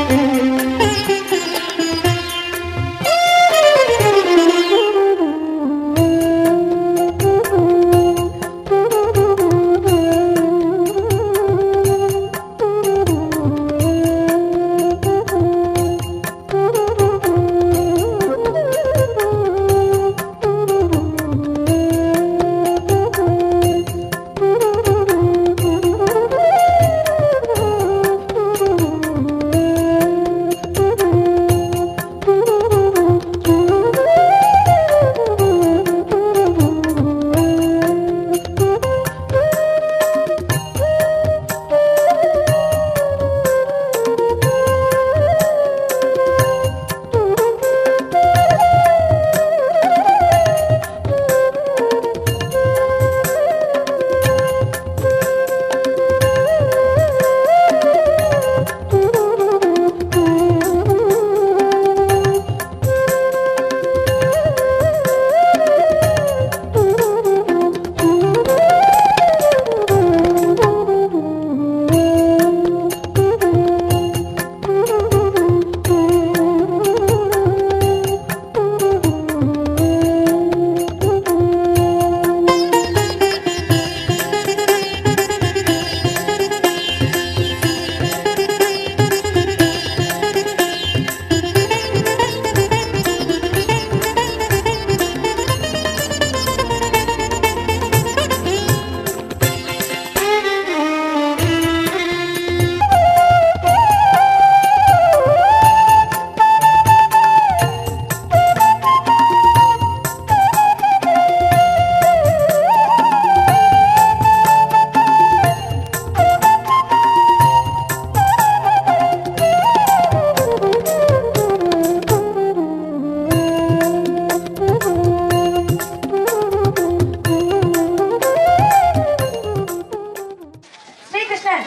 Srikrishnan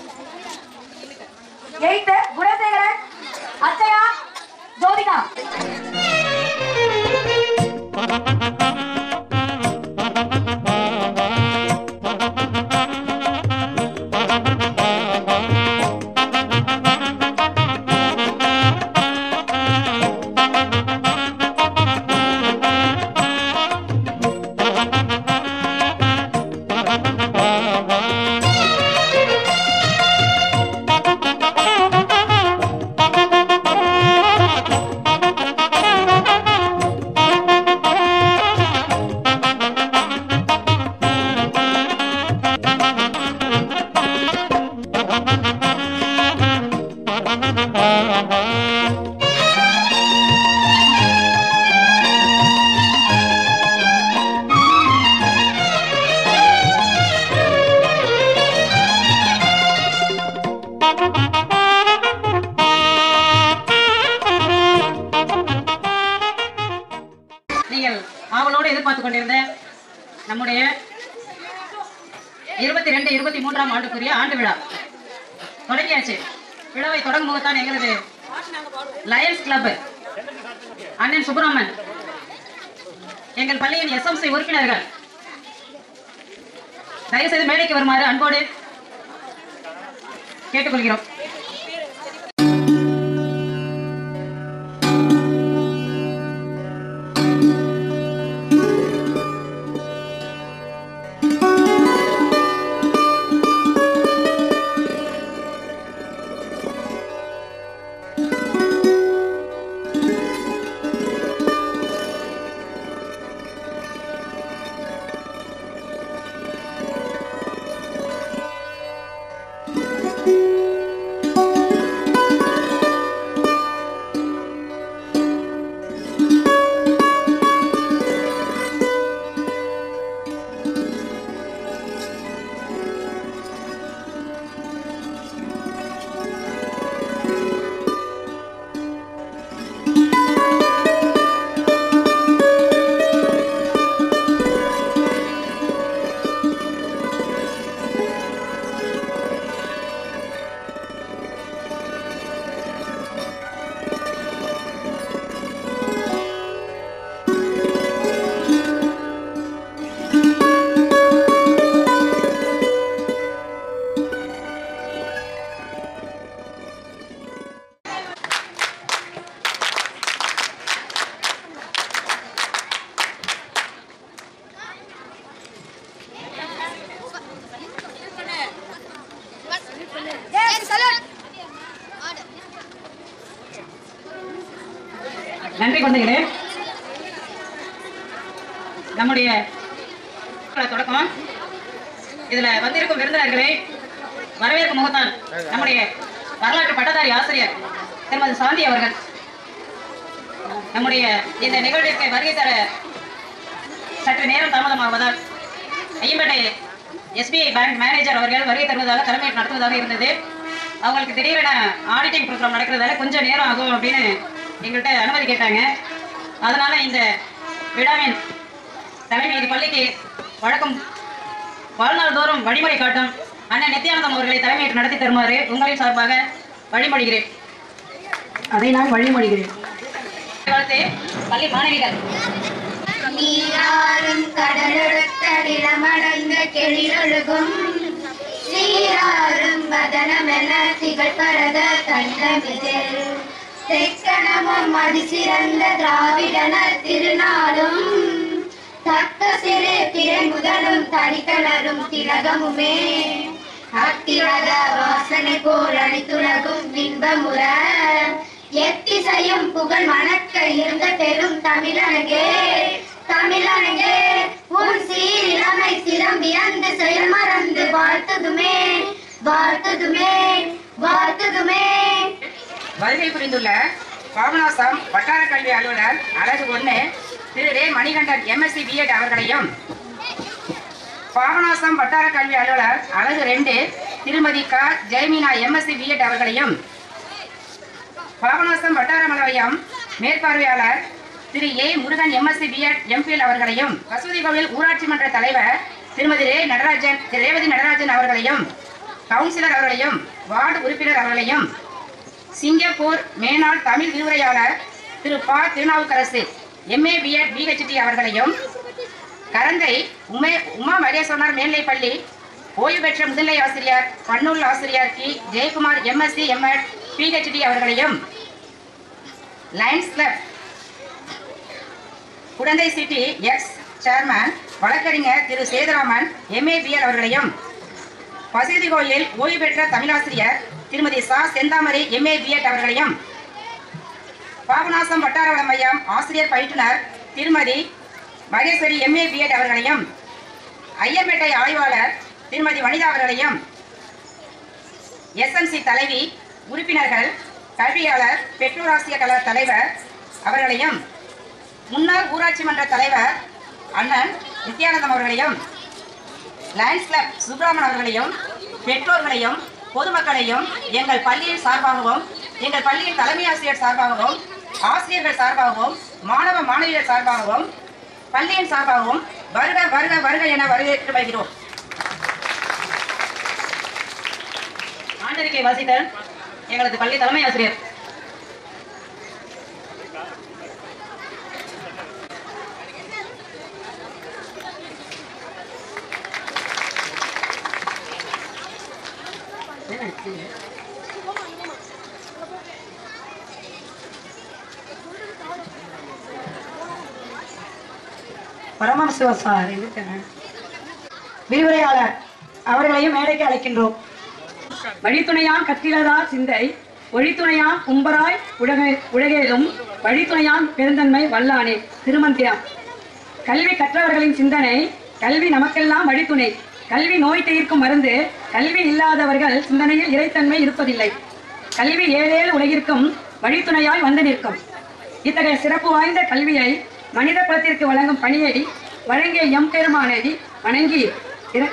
eighth Gunasekaran Achaya Jyothika நீங்கள் ஆவலோடு எதிர்பார்த்து கொண்டிருந்த நம்முடைய இருபத்தி ரெண்டு இருபத்தி மூன்றாம் ஆண்டுக்குரிய ஆண்டு விழா தொடங்கியாச்சு விழாவை தொடங்கும் போதுதான் எங்களது லயன்ஸ் கிளப் அண்ணன் சுப்பிரமன் எங்கள் பள்ளியின் எஸ்எம்சி உறுப்பினர்கள் தயவு செய்து மேடைக்கு வருமாறு அன்போடு கேட்டுக்கொள்கிறோம் நன்றி குழந்தைகளே நம்முடைய தொடக்கம் இதுல வந்திருக்கும் விருந்தினர்களே வரவேற்கும் முகத்தான் நம்முடைய வரலாற்று பட்டதாரி ஆசிரியர் திருமதி சாந்தி அவர்கள் நம்முடைய இந்த நிகழ்விற்கு வருகை தர சற்று நேரம் தாமதமாவதால் ஐயம்பேட்டை எஸ்பிஐ பேங்க் மேனேஜர் அவர்கள் வருகை தருவதாக தலைமை நடத்துவதாக இருந்தது அவங்களுக்கு திடீரென ஆடிட்டிங் ப்ரோக்ராம் நடக்கிறதால கொஞ்சம் நேரம் ஆகும் அப்படின்னு எங்கள்கிட்ட அனுமதி கேட்டாங்க அதனால இந்த விழாவின் தலைமை இது பள்ளிக்கு வழக்கம் வாழ்நாள் தோறும் வழிமுறை காட்டும் அண்ணன் நித்யானந்தம் அவர்களை தலைமையேற்று நடத்தி தருமாறு உங்களின் சார்பாக வழிமொழிகிறேன் அதை நான் வழிமொழிகிறேன் வாழ்த்து பள்ளி மாணவிகள் நீராறும் கடலொடுத்த நிலமடைந்த கெளிரொழுகும் சீராறும் வதனமென திகழ்பரத தண்டமிதில் தெக்கணமும் அதிசிறந்த திராவிடனர் திருநாளும் தக்க சிறு திரை முதலும் தனிக்கலரும் திலகமுமே அத்திலக வாசனை போல் அனைத்துலகும் இன்பமுற எத்திசையும் புகழ் மணக்க இருந்த பெரும் தமிழனகே தமிழனகே உன் சீர் இளமை சிரம் வியந்து செயல் மறந்து வாழ்த்துதுமே வாழ்த்துதுமே வாழ்த்துதுமே வருகை புரிந்துள்ள பாபநாசம் வட்டார கல்வி அலுவலர் அழகு ஒன்று திரு ரே மணிகண்டன் எம்எஸ்சி பிஎட் அவர்களையும் பாபநாசம் வட்டார கல்வி அலுவலர் அழகு ரெண்டு திருமதி க ஜெயமீனா எம்எஸ்சி பிஎட் அவர்களையும் பாபநாசம் வட்டார மலவயம் மேற்பார்வையாளர் திரு A Murugan MSc BEd MPhil அவர்களையும் வசூதி கோவில் ஊராட்சி மன்ற தலைவர் திருமதி ரே நடராஜன் திரு ரேவதி நடராஜன் அவர்களையும் கவுன்சிலர் அவர்களையும் வார்டு உறுப்பினர் அவர்களையும் சிங்கப்பூர் மேனாள் தமிழ் விரிவுரையாளர் திரு ப திருநாவுக்கரசு எம்ஏ பிஎட் பிஹெச்டி அவர்களையும் கரந்தை உமே உமா மகேஸ்வரனார் மேல்நிலைப்பள்ளி ஓய்வு பெற்ற முதன்மை ஆசிரியர் பன்னூல் ஆசிரியர் D Jayakumar MSc MEd PhD அவர்களையும் Lions Club Kudanthai city ex chairman வழக்கறிஞர் திரு சேதுராமன் எம்ஏபிஎல் அவர்களையும் பசுதி கோயில் ஓய்வு பெற்ற தமிழாசிரியர் திருமதி சா செந்தாமரை எம்ஏ பிஎட் அவர்களையும் பாபநாசம் வட்டார வள மையம் ஆசிரியர் பயிற்றுனர் திருமதி மகேஸ்வரி எம்ஏ பிஎட் அவர்களையும் ஐயம்பேட்டை ஆய்வாளர் திருமதி வனிதா அவர்களையும் எஸ்எம்சி தலைவி உறுப்பினர்கள் கல்வியாளர் பெற்றோராசிய கழக தலைவர் அவர்களையும் முன்னாள் ஊராட்சி மன்ற தலைவர் அண்ணன் நித்யானந்தம் அவர்களையும் லயன்ஸ் கிளப் சுப்ரமன் அவர்களையும் பெற்றோர்களையும் பொதுமக்களையும் எங்கள் பள்ளியின் சார்பாகவும் எங்கள் பள்ளியின் தலைமை ஆசிரியர் சார்பாகவும் ஆசிரியர்கள் சார்பாகவும் மாணவ மாணவியர் சார்பாகவும் பள்ளியின் சார்பாகவும் வருக வருக வருக என வரவேற்று வருகிறோம் ஆண்டறிக்கை வாசித்தல் எங்களது பள்ளி தலைமை ஆசிரியர் பரமசிவ சார் விரிவுரையாளர் அவர்களையும் மேடைக்கு அழைக்கின்றோம் வழித்துணையான் கற்றிலதார் சிந்தை ஒழித்துணையான் கும்பராய் உலக உலகேதும் வழித்துணையான் பெருந்தன்மை வல்லானே திருமந்திரம் கல்வி கற்றவர்களின் சிந்தனை கல்வி நமக்கெல்லாம் வழித்துணை கல்வி நோய் தீர்க்கும் மருந்து கல்வி இல்லாதவர்கள் சிந்தனையில் இறைத்தன்மை இருப்பதில்லை கல்வி ஏழேழு உலகிற்கும் வழித்துணையாய் வந்து நிற்கும் இத்தகைய சிறப்பு வாய்ந்த கல்வியை மனித குலத்திற்கு வழங்கும் பணியை வழங்கிய எம் பெருமானை வணங்கி இற-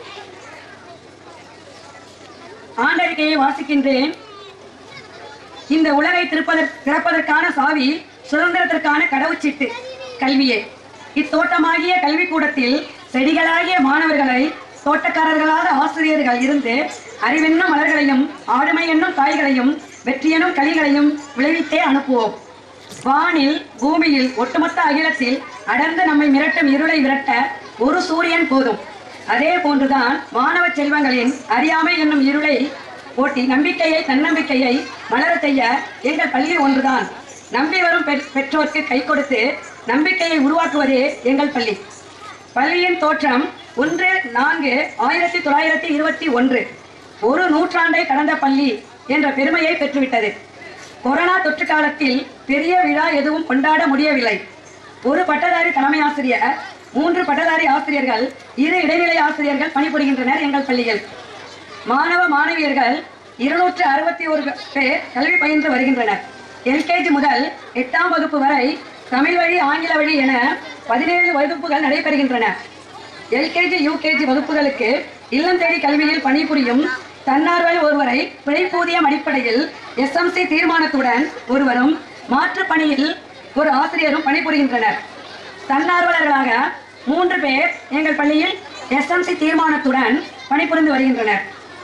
ஆண்டறிக்கையை வாசிக்கின்றேன் இந்த உலகை திருப்பதற் திறப்பதற்கான சாவி சுதந்திரத்திற்கான கடவுச்சீட்டு கல்வியே இத்தோட்டமாகிய கல்விக்கூடத்தில் செடிகளாகிய மாணவர்களை தோட்டக்காரர்களாக ஆசிரியர்கள் இருந்து அறிவென்னும் மலர்களையும் ஆளுமை என்னும் காய்களையும் வெற்றியெனும் கலிகளையும் விளைவித்தே அனுப்புவோம் வானில் பூமியில் ஒட்டுமொத்த அகிலத்தில் அடர்ந்து நம்மை மிரட்டும் இருளை விரட்ட ஒரு சூரியன் போதும் அதே போன்றுதான் மாணவ செல்வங்களின் அறியாமை என்னும் இருளை ஓட்டி நம்பிக்கையை தன்னம்பிக்கையை மலரச் செய்ய எங்கள் பள்ளி ஒன்றுதான் நம்பி வரும் பெற்- பெற்றோருக்கு கை கொடுத்து நம்பிக்கையை உருவாக்குவதே எங்கள் பள்ளி பள்ளியின் தோற்றம் ஒன்று நான்கு ஆயிரத்தி தொள்ளாயிரத்தி இருபத்தி ஒன்று ஒரு நூற்றாண்டை கடந்த பள்ளி என்ற பெருமையை பெற்றுவிட்டது கொரோனா தொற்று காலத்தில் பெரிய விழா எதுவும் கொண்டாட முடியவில்லை ஒரு பட்டதாரி தலைமை ஆசிரியர் மூன்று பட்டதாரி ஆசிரியர்கள் இரு இடைநிலை ஆசிரியர்கள் பணிபுரிகின்றனர் எங்கள் பள்ளியில் மாணவ மாணவியர்கள் இருநூற்று அறுபத்தி ஒரு பேர் கல்வி பயின்று வருகின்றனர் எல்கேஜி முதல் எட்டாம் வகுப்பு வரை தமிழ் வழி ஆங்கில வழி என பதினேழு வகுப்புகள் நடைபெறுகின்றன எல்கேஜி யூகேஜி வகுப்புகளுக்கு இல்லம் தேடி கல்வியில் பணிபுரியும் தன்னார்வ ஒருவரை பிழைப்பூதியம் அடிப்படையில் எஸ்எம்சி தீர்மானத்துடன் ஒருவரும் மாற்றுப் பணியில் ஒரு ஆசிரியரும் பணிபுரிகின்றனர் தன்னார்வலர்களாக மூன்று பேர் எங்கள் பள்ளியில் எஸ்எம்சி தீர்மானத்துடன் பணிபுரிந்து வருகின்றனர்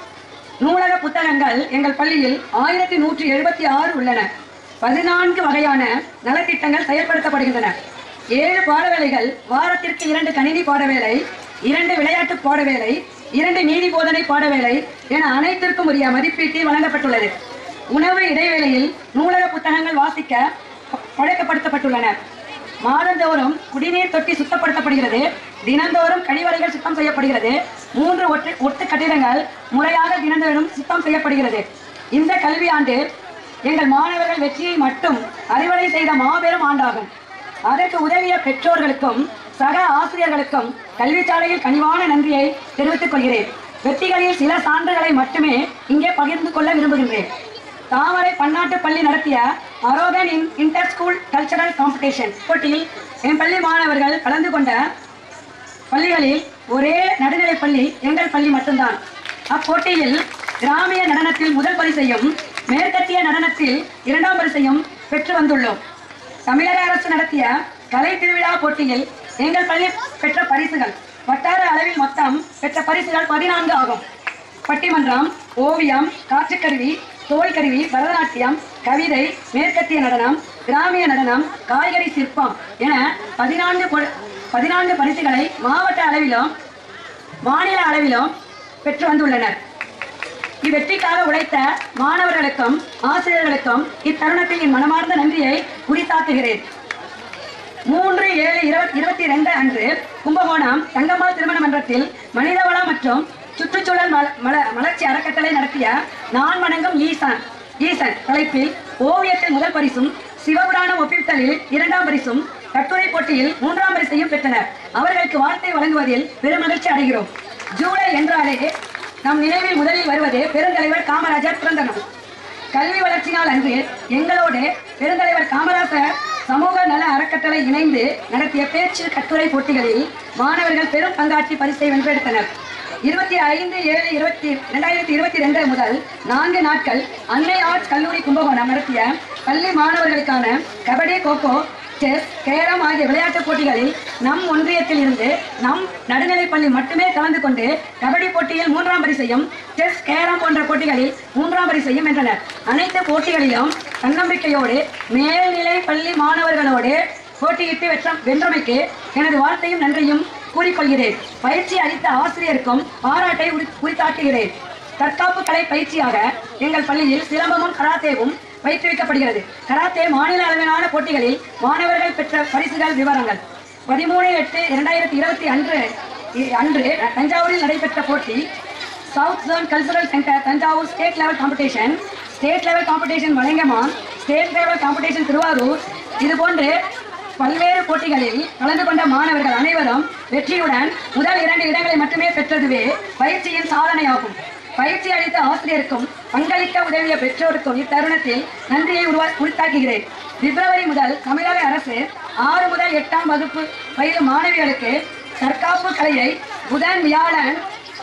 நூலக புத்தகங்கள் எங்கள் பள்ளியில் ஆயிரத்தி நூற்றி எழுபத்தி ஆறு உள்ளன பதினான்கு வகையான நலத்திட்டங்கள் செயல்படுத்தப்படுகின்றன ஏழு பாடவேளைகள் வாரத்திற்கு இரண்டு கணினி பாடவேளை இரண்டு விளையாட்டு பாடவேளை இரண்டு நீதி போதனை பாடவேளை என அனைத்திற்கும் உரிய மதிப்பீட்டில் வழங்கப்பட்டுள்ளது உணவு இடைவேளையில் நூலக புத்தகங்கள் வாசிக்க பழக்கப்படுத்தப்பட்டுள்ளன மாதந்தோறும் குடிநீர் தொட்டி சுத்தப்படுத்தப்படுகிறது தினந்தோறும் கழிவறைகள் சுத்தம் செய்யப்படுகிறது மூன்று ஒற்று ஒட்டு கட்டிடங்கள் முறையாக தினந்தோறும் சுத்தம் செய்யப்படுகிறது இந்த கல்வியாண்டு எங்கள் மாணவர்கள் வெற்றியை மட்டும் அறிவடை செய்த மாபெரும் ஆண்டாகும் அதற்கு உதவிய பெற்றோர்களுக்கும் சக ஆசிரியர்களுக்கும் கல்விச்சாலையில் கனிவான நன்றியை தெரிவித்துக் கொள்கிறேன் வெற்றிகளில் சில சான்றுகளை மட்டுமே இங்கே பகிர்ந்து கொள்ள விரும்புகின்றேன் தாமரை பன்னாட்டு பள்ளி நடத்திய Aarohan in inter school cultural competition போட்டியில் என் பள்ளி மாணவர்கள் கலந்து கொண்ட பள்ளிகளில் ஒரே நடுநிலைப் பள்ளி எங்கள் பள்ளி மட்டும்தான் அப்போட்டியில் கிராமிய நடனத்தில் முதல் பரிசையும் மேற்கத்திய நடனத்தில் இரண்டாம் பரிசையும் பெற்று வந்துள்ளோம் தமிழக அரசு நடத்திய கலை திருவிழா போட்டியில் எங்கள் பள்ளி பெற்ற பரிசுகள் வட்டார அளவில் மொத்தம் பெற்ற பரிசுகள் பதினான்கு ஆகும் பட்டிமன்றம் ஓவியம் காற்றுக்கருவி தோல்கருவி பரதநாட்டியம் கவிதை மேற்கத்திய நடனம் கிராமிய நடனம் காய்கறி சிற்பம் என பதினான்கு பொ- பதினான்கு பரிசுகளை மாவட்ட அளவிலும் மாநில அளவிலும் பெற்று வந்துள்ளனர் இவ்வெற்றிக்காக உழைத்த மாணவர்களுக்கும் ஆசிரியர்களுக்கும் இத்தருணத்தில் என் மனமார்ந்த நன்றியை உரித்தாக்குகிறேன் மூன்று ஏழு இருபத்தி இருபத்தி ரெண்டு அன்று கும்பகோணம் தங்கம்மாள் திருமண மன்றத்தில் மனிதவளம் மற்றும் சுற்றுச்சூழல் மல- மல- மலர்ச்சி அறக்கட்டளை நடத்திய நான் வணங்கும் ஈசான் ஈசன் தலைப்பில் ஓவியத்தில் முதல் பரிசும் சிவபுராணம் ஒப்பித்தலில் இரண்டாம் பரிசும் கட்டுரை போட்டியில் மூன்றாம் பரிசையும் பெற்றனர் அவர்களுக்கு வாழ்த்தை வழங்குவதில் பெருமகிழ்ச்சி அடைகிறோம் ஜூலை என்றாலே நம் நினைவில் முதலில் வருவது பெருந்தலைவர் காமராஜர் பிறந்த நாள் கல்வி வளர்ச்சி நாள் அன்று எங்களோடு பெருந்தலைவர் காமராசர் சமூக நல அறக்கட்டளை இணைந்து நடத்திய பேச்சு கட்டுரை போட்டிகளில் மாணவர்கள் பெரும் பங்காற்றி பரிசை வென்றெடுத்தனர் இருபத்தி ஐந்து ஏழு இருபத்தி ரெண்டாயிரத்தி இருபத்தி ரெண்டு முதல் நான்கு நாட்கள் அன்னை ஆர்ட்ஸ் கல்லூரி கும்பகோணம் நடத்திய பள்ளி மாணவர்களுக்கான கபடி கோகோ செஸ் கேரம் ஆகிய விளையாட்டுப் போட்டிகளில் நம் ஒன்றியத்தில் இருந்து நம் நடுநிலைப்பள்ளி மட்டுமே கலந்து கொண்டு கபடி போட்டியில் மூன்றாம் பரிசையும் செஸ் கேரம் போன்ற போட்டிகளில் மூன்றாம் பரிசையும் வென்றனர் அனைத்து போட்டிகளிலும் தன்னம்பிக்கையோடு மேல்நிலை பள்ளி மாணவர்களோடு போட்டியிட்டு வெற்ற வென்றமைக்கு எனது வாழ்த்தையும் நன்றியும் கூறிக்கொள்கிறேன் பயிற்சி அளித்த ஆசிரியருக்கும் பாராட்டை உரி- உரித்தாக்குகிறேன் தற்காப்பு கலை பயிற்சியாக எங்கள் பள்ளியில் சிலம்பமும் கராத்தேவும் பயிற்றுவிக்கப்படுகிறது கராத்தே மாநில அளவிலான போட்டிகளில் மாணவர்கள் பெற்ற பரிசுகள் விவரங்கள் பதிமூணு எட்டு இரண்டாயிரத்தி இருபத்தி அன்று இ- அன்று தஞ்சாவூரில் நடைபெற்ற போட்டி south zone cultural centre Thanjavur state level competition state level competition வழங்கமான் ஸ்டேட் லெவல் காம்படிஷன் திருவாரூர் இதுபோன்று பல்வேறு போட்டிகளில் கலந்து கொண்ட மாணவர்கள் அனைவரும் வெற்றியுடன் முதல் இரண்டு இடங்களை மட்டுமே பெற்றதுவே பயிற்சியின் சாதனையாகும் பயிற்சி அளித்த ஆசிரியருக்கும் பங்களிக்க உதவிய பெற்றோருக்கும் இத்தருணத்தில் நன்றியை உருவா உரித்தாக்குகிறேன் பிப்ரவரி முதல் தமிழக அரசு ஆறு முதல் எட்டாம் வகுப்பு பயிலும் மாணவிகளுக்கு தற்காப்பு கலையை புதன் வியாழன்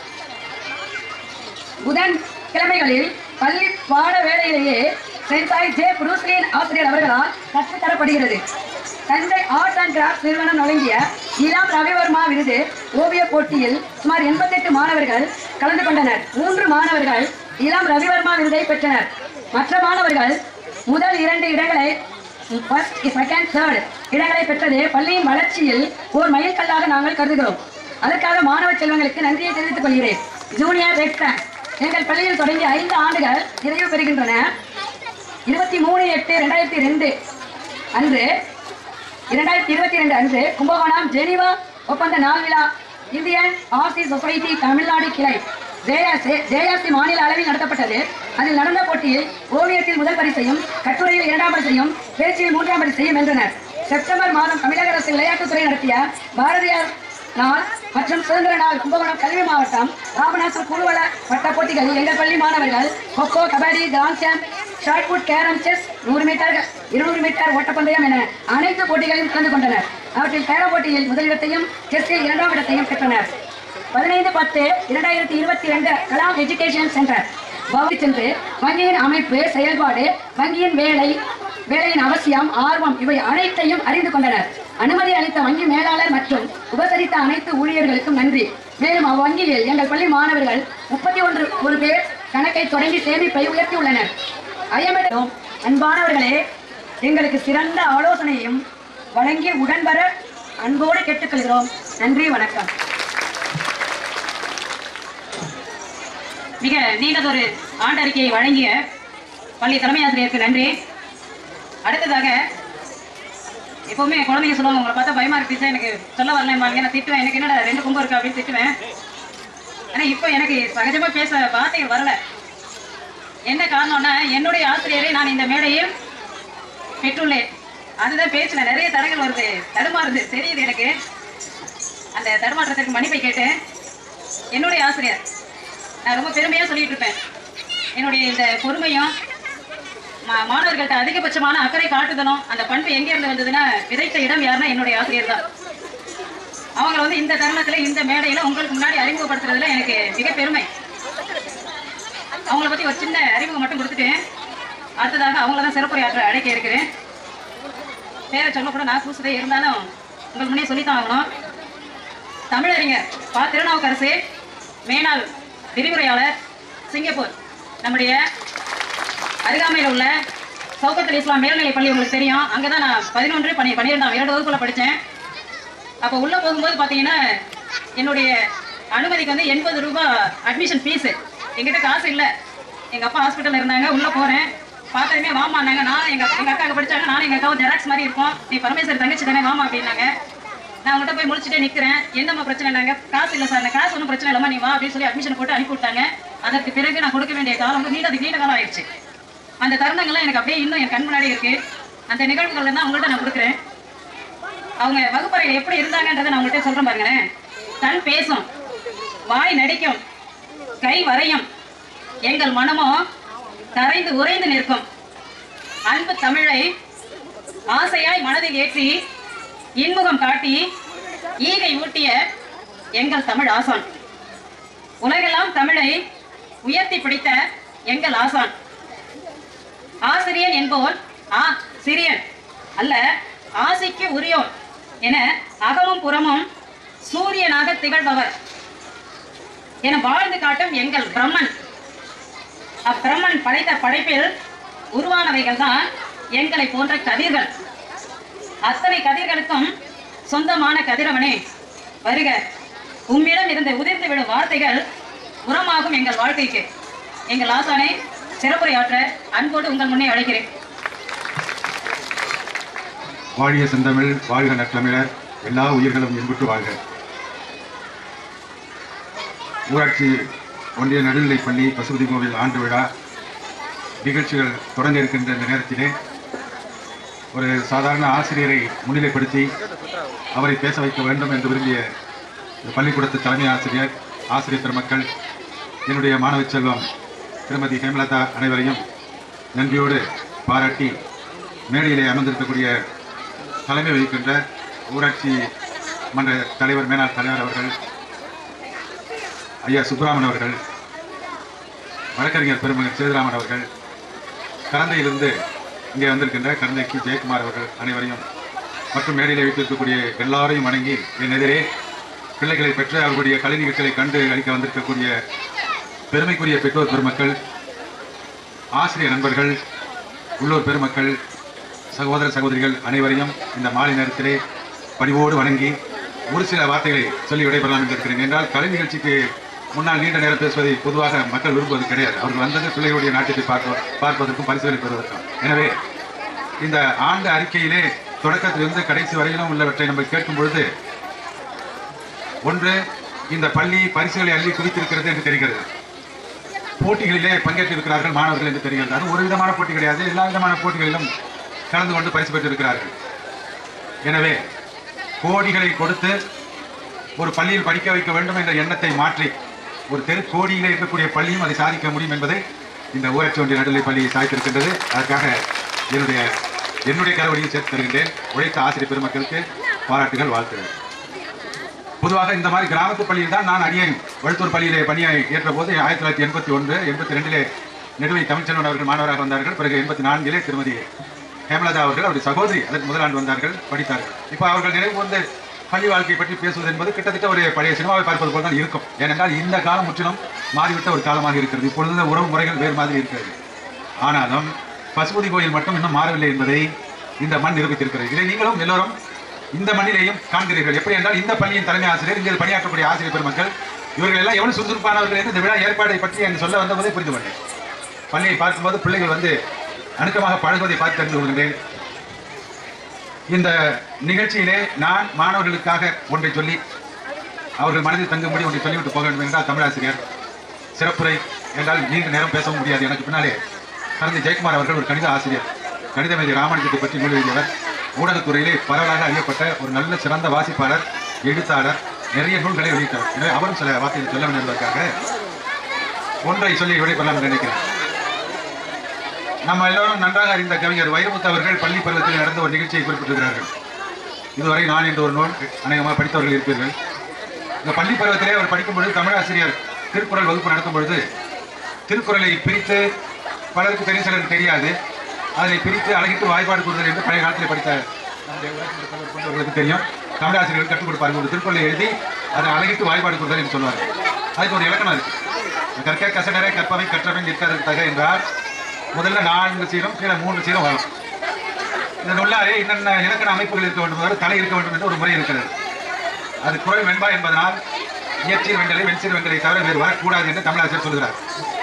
புதன் கிழமைகளில் பள்ளி பாட வேளையிலேயே சென்சாய் ஜே புரூஸ்லின் ஆசிரியர் அவர்களால் கற்றுத்தரப்படுகிறது தஞ்சை ஆர்ட் அண்ட் கிராஃப்ட் நிறுவனம் வழங்கிய இளம் ரவிவர்மா விருது ஓவிய போட்டியில் சுமார் எண்பத்தெட்டு மாணவர்கள் கலந்து கொண்டனர் மூன்று மாணவர்கள் இளம் ரவிவர்மா விருதை பெற்றனர் மற்ற மாணவர்கள் முதல் இரண்டு இடங்களை ஃபர்ஸ்ட் செகண்ட் தேர்ட் இடங்களை பெற்றது பள்ளியின் வளர்ச்சியில் ஓர் மைல்கல்லாக நாங்கள் கருதுகிறோம் அதற்காக மாணவ செல்வங்களுக்கு நன்றியை தெரிவித்துக் கொள்கிறேன் ஜூனியர் ரெட் கிராஸ் எங்கள் பள்ளியில் தொடங்கி ஐந்து ஆண்டுகள் நிறைவு பெறுகின்றன இருபத்தி மூணு எட்டு ரெண்டாயிரத்தி ரெண்டு அன்று இரண்டாயிரத்தி இருபத்தி ரெண்டு அன்று கும்பகோணம் ஜெனீவா ஒப்பந்த நாள் விழா இந்தியன் ஆர்சி சொசைட்டி தமிழ்நாடு கிளை ஜேஆர்சி மாநில அளவில் நடத்தப்பட்டது அதில் நடந்த போட்டியில் ஓவியத்தில் முதல் பரிசையும் கட்டுரையில் இரண்டாம் பரிசையும் பேச்சில் மூன்றாம் பரிசையும் வென்றனர் செப்டம்பர் மாதம் தமிழக அரசு விளையாட்டுத்துறை நடத்திய பாரதியார் நாள் மற்றும் சுதந்திர நாள் கும்பகோணம் கல்வி மாவட்டம் ராமநாசம் குழுவள வட்ட போட்டிகளில் எங்கள் பள்ளி மாணவர்கள் kho kho kabaddi grand champ shot put carrom chess நூறு மீட்டர் இருநூறு மீட்டர் ஓட்டப்பந்தயம் என அனைத்து போட்டிகளிலும் கலந்து கொண்டனர் அவற்றில் கேரம் போட்டியில் முதலிடத்தையும் செஸ்ஸில் இரண்டாம் இடத்தையும் பெற்றனர் பதினைந்து பத்து இரண்டாயிரத்தி இருபத்தி ரெண்டு கலாம் எஜுகேஷன் சென்டர் வகுப்பு சென்று வங்கியின் அமைப்பு செயல்பாடு வங்கியின் வேலை வேலையின் அவசியம் ஆர்வம் இவை அனைத்தையும் அறிந்து கொண்டனர் அனுமதி அளித்த வங்கி மேலாளர் மற்றும் உபசரித்த அனைத்து ஊழியர்களுக்கும் நன்றி மேலும் அவ்வங்கியில் எங்கள் பள்ளி மாணவர்கள் முப்பத்தி ஒன்று ஒரு பேர் கணக்கை தொடங்கி சேமிப்பை உயர்த்தியுள்ளனர் ஐயமிடம் அன்பானவர்களே எங்களுக்கு சிறந்த ஆலோசனையும் வழங்கி உடன்வர அன்போடு கேட்டுக்கொள்கிறோம் நன்றி வணக்கம் மிக நீண்டதொரு ஆண்டறிக்கையை வழங்கிய பள்ளி தலைமை ஆசிரியருக்கு நன்றி அடுத்ததாக எப்பவுமே குழந்தைங்க சொல்லுவாங்க உங்களை பார்த்தா பயமா இருக்கு டீச்சர் எனக்கு சொல்ல வரலம்பாங்க நான் திட்டுவேன் எனக்கு என்னடா ரெண்டு கொம்பு இருக்கு அப்படின்னு திட்டுவேன் ஆனா இப்போ எனக்கு சகஜமா பேச வார்த்தைகள் வரல என்ன காரணம்னா என்னுடைய ஆசிரியரை நான் இந்த மேடையில் பெற்றுள்ளேன் அதுதான் பேச்சுல நிறைய தடங்கள் வருது தடுமாறுது தெரியுது எனக்கு அந்த தடுமாற்றத்திற்கு மன்னிப்பை கேட்டேன் என்னுடைய ஆசிரியர் நான் ரொம்ப பெருமையா சொல்லிட்டு இருப்பேன் என்னுடைய இந்த பொறுமையும் மா- மாணவர்கள்ட்ட அதிகபட்சமான அக்கறை காட்டுதலும் அந்த பண்பு எங்க இருந்து வந்ததுன்னா விதைத்த இடம் யாருன்னா என்னுடைய ஆசிரியர் தான் அவங்க வந்து இந்த தருணத்துல இந்த மேடையில உங்களுக்கு முன்னாடி அறிமுகப்படுத்துறதுல எனக்கு மிக பெருமை அவங்கள பத்தி ஒரு சின்ன அறிமுகம் மட்டும் கொடுத்துட்டு அடுத்ததாக அவங்கள தான் சிறப்புரையாற்ற அழைக்க இருக்கிறேன் பேரை சொல்லக்கூட நான் கூசுதே இருந்தாலும் உங்களுக்கு முன்னே சொல்லித்தான் ஆகணும் தமிழறிஞர் பா திருநாவுக்கரசு மேனாள் விரிவுரையாளர் சிங்கப்பூர் நம்முடைய அருகாமையில் உள்ள சௌகத்தில் இஸ்லாம் மேல்நிலைப் பள்ளி உங்களுக்கு தெரியும் அங்கே தான் நான் பதினொன்று பனி பன்னிரெண்டாம் இரண்டு வகுப்புல படித்தேன் அப்போ உள்ளே போகும்போது பார்த்தீங்கன்னா என்னுடைய அனுமதிக்கு வந்து எண்பது ரூபாய் அட்மிஷன் ஃபீஸு என்கிட்ட காசு இல்லை எங்கள் அப்பா ஹாஸ்பிட்டலில் இருந்தாங்க உள்ளே போகிறேன் பார்த்ததுமே வாமான்னாங்க நான் எங்கள் எங்கள் அக்காவுக்கு படிச்சாங்க நானும் எங்கள் அக்காவும் ஜெராக்ஸ் மாதிரி இருப்போம் நீ பரமேஸ்வரி தங்கச்சி தானே வாமா அப்படின்னாங்க நான் அவங்கள்ட்ட போய் முடிச்சுட்டே நிற்கிறேன் என்னம்மா பிரச்சனைனாங்க காசு இல்லை சார் அந்த காசு ஒன்றும் பிரச்சனை இல்லைம்மா நீ வா அப்படின்னு சொல்லி அட்மிஷன் போட்டு அனுப்பி விட்டாங்க அதற்கு பிறகு நான் கொடுக்க வேண்டிய காலம் வந்து நீண்ட நீண்ட காலம் ஆயிடுச்சு அந்த தருணங்கள்லாம் எனக்கு அப்படியே இன்னும் என் கண் முன்னாடி இருக்கு அந்த நிகழ்வுகள் தான் உங்கள்ட்ட நான் கொடுக்குறேன் அவங்க வகுப்பறையில் எப்படி இருந்தாங்கன்றதை நான் உங்கள்கிட்ட சொல்றேன் பாருங்களேன் கண் பேசும் வாய் நடிக்கும் கை வரையும் எங்கள் மனமோ கரைந்து உறைந்து நிற்கும் அன்பு தமிழை ஆசையாய் மனதில் ஏற்றி இன்முகம் காட்டி ஈகை ஊட்டிய எங்கள் தமிழ் ஆசான் உலகெல்லாம் தமிழை உயர்த்தி பிடித்த எங்கள் ஆசான் ஆசிரியன் என்போர் ஆ சிறியன் அல்ல ஆசைக்கு உரியோன் என அகமும் புறமும் சூரியனாக திகழ்பவர் என வாழ்ந்து காட்டும் எங்கள் பிரம்மன் அப்பிரம்மன் படைத்த படைப்பில் உருவானவைகள் தான் எங்களை போன்ற கதிர்கள் அத்தனை கதிர்களுக்கும் சொந்தமான கதிரவனே வருக உம்மிடம் இருந்து உதிர்ந்து விடும் வார்த்தைகள் உரமாகும் எங்கள் வாழ்க்கைக்கு எங்கள் ஆசானை சிறப்புரையாற்ற அன்போடு உங்கள் முன்னே அழைக்கிறேன் வாழிய செந்தமிழ் வாழ்க நற்றமிழர் எல்லா உயிர்களும் இன்புற்று வாழ்க ஊராட்சி ஒன்றிய நடுநிலைப் பள்ளி பசுபதி கோவில் ஆண்டு விழா நிகழ்ச்சிகள் தொடங்க இருக்கின்ற இந்த நேரத்திலே ஒரு சாதாரண ஆசிரியரை முன்னிலைப்படுத்தி அவரை பேச வைக்க வேண்டும் என்று விரும்பிய இந்த பள்ளிக்கூடத்து தலைமை ஆசிரியர் ஆசிரியர் பெருமக்கள் என்னுடைய மாணவ செல்வம் திருமதி ஹேமலதா அனைவரையும் நன்றியோடு பாராட்டி மேடையிலே அமர்ந்திருக்கக்கூடிய தலைமை வகிக்கின்ற ஊராட்சி மன்ற தலைவர் மேனாள் தலைவர் அவர்கள் ஐயா சுப்பிராமன் அவர்கள் வழக்கறிஞர் பெருமகன் சேதுராமன் அவர்கள் கரந்தையிலிருந்து இங்கே வந்திருக்கின்ற கரந்தைக்கு ஜெயக்குமார் அவர்கள் அனைவரையும் மற்றும் மேடையில் வைத்திருக்கக்கூடிய எல்லாரையும் வணங்கி என் எதிரே பிள்ளைகளை பெற்று அவர்களுடைய கலை நிகழ்ச்சிகளை கண்டு அளிக்க வந்திருக்கக்கூடிய பெருமைக்குரிய பெற்றோர் பெருமக்கள் ஆசிரியர் நண்பர்கள் உள்ளூர் பெருமக்கள் சகோதர சகோதரிகள் அனைவரையும் இந்த மாலை நேரத்திலே பணிவோடு வணங்கி ஒரு சில வார்த்தைகளை சொல்லி விடைபெறலாம் என்று இருக்கிறேன் என்றால் கலை நிகழ்ச்சிக்கு முன்னால் நீண்ட நேரம் பேசுவதை பொதுவாக மக்கள் விரும்புவது கிடையாது அவர்கள் வந்தது பிள்ளைகளுடைய நாட்டியத்தை பார்க்க பார்ப்பதற்கும் பரிசுகளை பெறுவதற்கும் எனவே இந்த ஆண்டு அறிக்கையிலே தொடக்கத்திலிருந்து கடைசி வரையிலும் உள்ளவற்றை நம்ம கேட்கும் பொழுது ஒன்று இந்த பள்ளி பரிசுகளை அள்ளி குவித்திருக்கிறது என்று தெரிகிறது போட்டிகளிலே பங்கேற்றிருக்கிறார்கள் மாணவர்கள் என்று தெரிகிறது அது ஒரு விதமான போட்டி கிடையாது எல்லா விதமான போட்டிகளிலும் கலந்து கொண்டு பரிசு பெற்றிருக்கிறார்கள் எனவே கோடிகளை கொடுத்து ஒரு பள்ளியில் படிக்க வைக்க வேண்டும் என்ற எண்ணத்தை மாற்றி ஒரு தெரு கோடியிலே இருக்கக்கூடிய பள்ளியும் அதை சாதிக்க முடியும் என்பதை இந்த ஊராட்சி ஒன்றிய நடுநிலைப் பள்ளியை சாதித்திருக்கின்றது அதற்காக என்னுடைய என்னுடைய கரவழியில் சேர்த்து தருகின்றேன் உழைத்த ஆசிரியர் பெருமக்களுக்கு பாராட்டுகள் வாழ்த்துகள் பொதுவாக இந்த மாதிரி கிராமத்து பள்ளியில் தான் நான் அடியேன் வழுத்தூர் பள்ளியிலே பணியை ஏற்ற போது ஆயிரத்தி தொள்ளாயிரத்தி எண்பத்தி ஒன்று எண்பத்தி ரெண்டிலே நெடுவை தமிழ்ச்செல்வன் அவர்கள் மாணவராக வந்தார்கள் பிறகு எண்பத்தி நான்கிலே திருமதி ஹேமலதா அவர்கள் அவருடைய சகோதரி அதற்கு முதலாண்டு வந்தார்கள் படித்தார்கள் இப்போ அவர்கள் நினைவு வந்து பள்ளி வாழ்க்கையை பற்றி பேசுவது என்பது கிட்டத்தட்ட ஒரு பழைய சினிமாவை பார்ப்பது போல் தான் இருக்கும் ஏனென்றால் இந்த காலம் முற்றிலும் மாறிவிட்ட ஒரு காலமாக இருக்கிறது இப்பொழுது உறவு முறைகள் வேறு மாதிரி இருக்கிறது ஆனாலும் பசுபதி கோயில் மட்டும் இன்னும் மாறவில்லை என்பதை இந்த மண் நிரூபித்திருக்கிறது இதை நீங்களும் எல்லோரும் இந்த மண்ணிலேயும் காண்கிறீர்கள் எப்படி என்றால் இந்த பள்ளியின் தலைமை ஆசிரியர் இங்கே பணியாற்றக்கூடிய ஆசிரியர் பெருமக்கள் இவர்கள் எல்லாம் எவ்வளவு சுறுசுறுப்பானவர்கள் என்று இந்த விழா ஏற்பாடை பற்றி என்று சொல்ல வந்தபோதே புரிந்து கொண்டேன் பள்ளியை பார்க்கும்போது பிள்ளைகள் வந்து அணுக்கமாக பழகுவதை பார்த்து தெரிந்து கொள்கின்றேன் இந்த நிகழ்ச்சியிலே நான் மாணவர்களுக்காக ஒன்றை சொல்லி அவர்கள் மனதில் தங்கும்படி ஒன்றை சொல்லிவிட்டு போக வேண்டும் என்றால் தமிழாசிரியர் சிறப்புரை என்றால் நீண்ட நேரம் பேசவும் முடியாது எனக்கு பின்னாலே கலந்து ஜெயக்குமார் அவர்கள் ஒரு கணித ஆசிரியர் கணித மேதை ராமானுஜத்தை பற்றி நூல் எழுதியவர் ஊடகத்துறையிலே பரவலாக அறியப்பட்ட ஒரு நல்ல சிறந்த வாசிப்பாளர் எழுத்தாளர் நிறைய நூல்களை வெளியிட்டவர் எனவே அவரும் சில வார்த்தைகளை சொல்ல வேண்டும் என்பதற்காக ஒன்றை சொல்லி விடைபெறலாம் என்று நினைக்கிறேன் நம்ம எல்லோரும் நன்றாக அறிந்த கவிஞர் வைரமுத்து அவர்கள் பள்ளி பருவத்தில் நடந்த ஒரு நிகழ்ச்சியை குறிப்பிட்டிருக்கிறார்கள் இதுவரை நான் என்ற ஒரு நூல் அநேகமாக படித்தவர்கள் இருப்பீர்கள் இந்த பள்ளி பருவத்திலே அவர் படிக்கும் பொழுது தமிழாசிரியர் திருக்குறள் வகுப்பு நடத்தும் பொழுது திருக்குறளை பிரித்து பலருக்கு தெரியும் சிலருக்கு தெரியாது அதை பிரித்து அழகிட்டு வாய்ப்பாடு கூறுதல் என்று பழைய காலத்தில் படித்த நம்முடைய ஊராட்சி மன்ற தலைவர் போன்றவர்களுக்கு தெரியும் தமிழாசிரியர்கள் கற்றுக் கொடுப்பார்கள் ஒரு திருக்குறளை எழுதி அதை அழகிட்டு வாய்ப்பாடு கூறுதல் என்று சொல்வார்கள் அதுக்கு ஒரு இலக்கணம் இருக்கு கற்க கசடரை கற்பவை கற்றவை நிற்காதற்கு தக என்றால் முதல்ல நான்கு சீரம் கீழே மூன்று சீரம் வரும் இந்த நுள்ளாரே என்னென்ன இலக்கண அமைப்புகள் இருக்க வேண்டும் என்பது தலை இருக்க வேண்டும் என்று ஒரு முறை இருக்கிறது அது குரல் வெண்பா என்பதனால் இயற்சீர் வெண்டலை வெண்சீர் வெண்டலை தவிர வேறு வரக்கூடாது என்று தமிழாசிரியர் சொல்கிறார்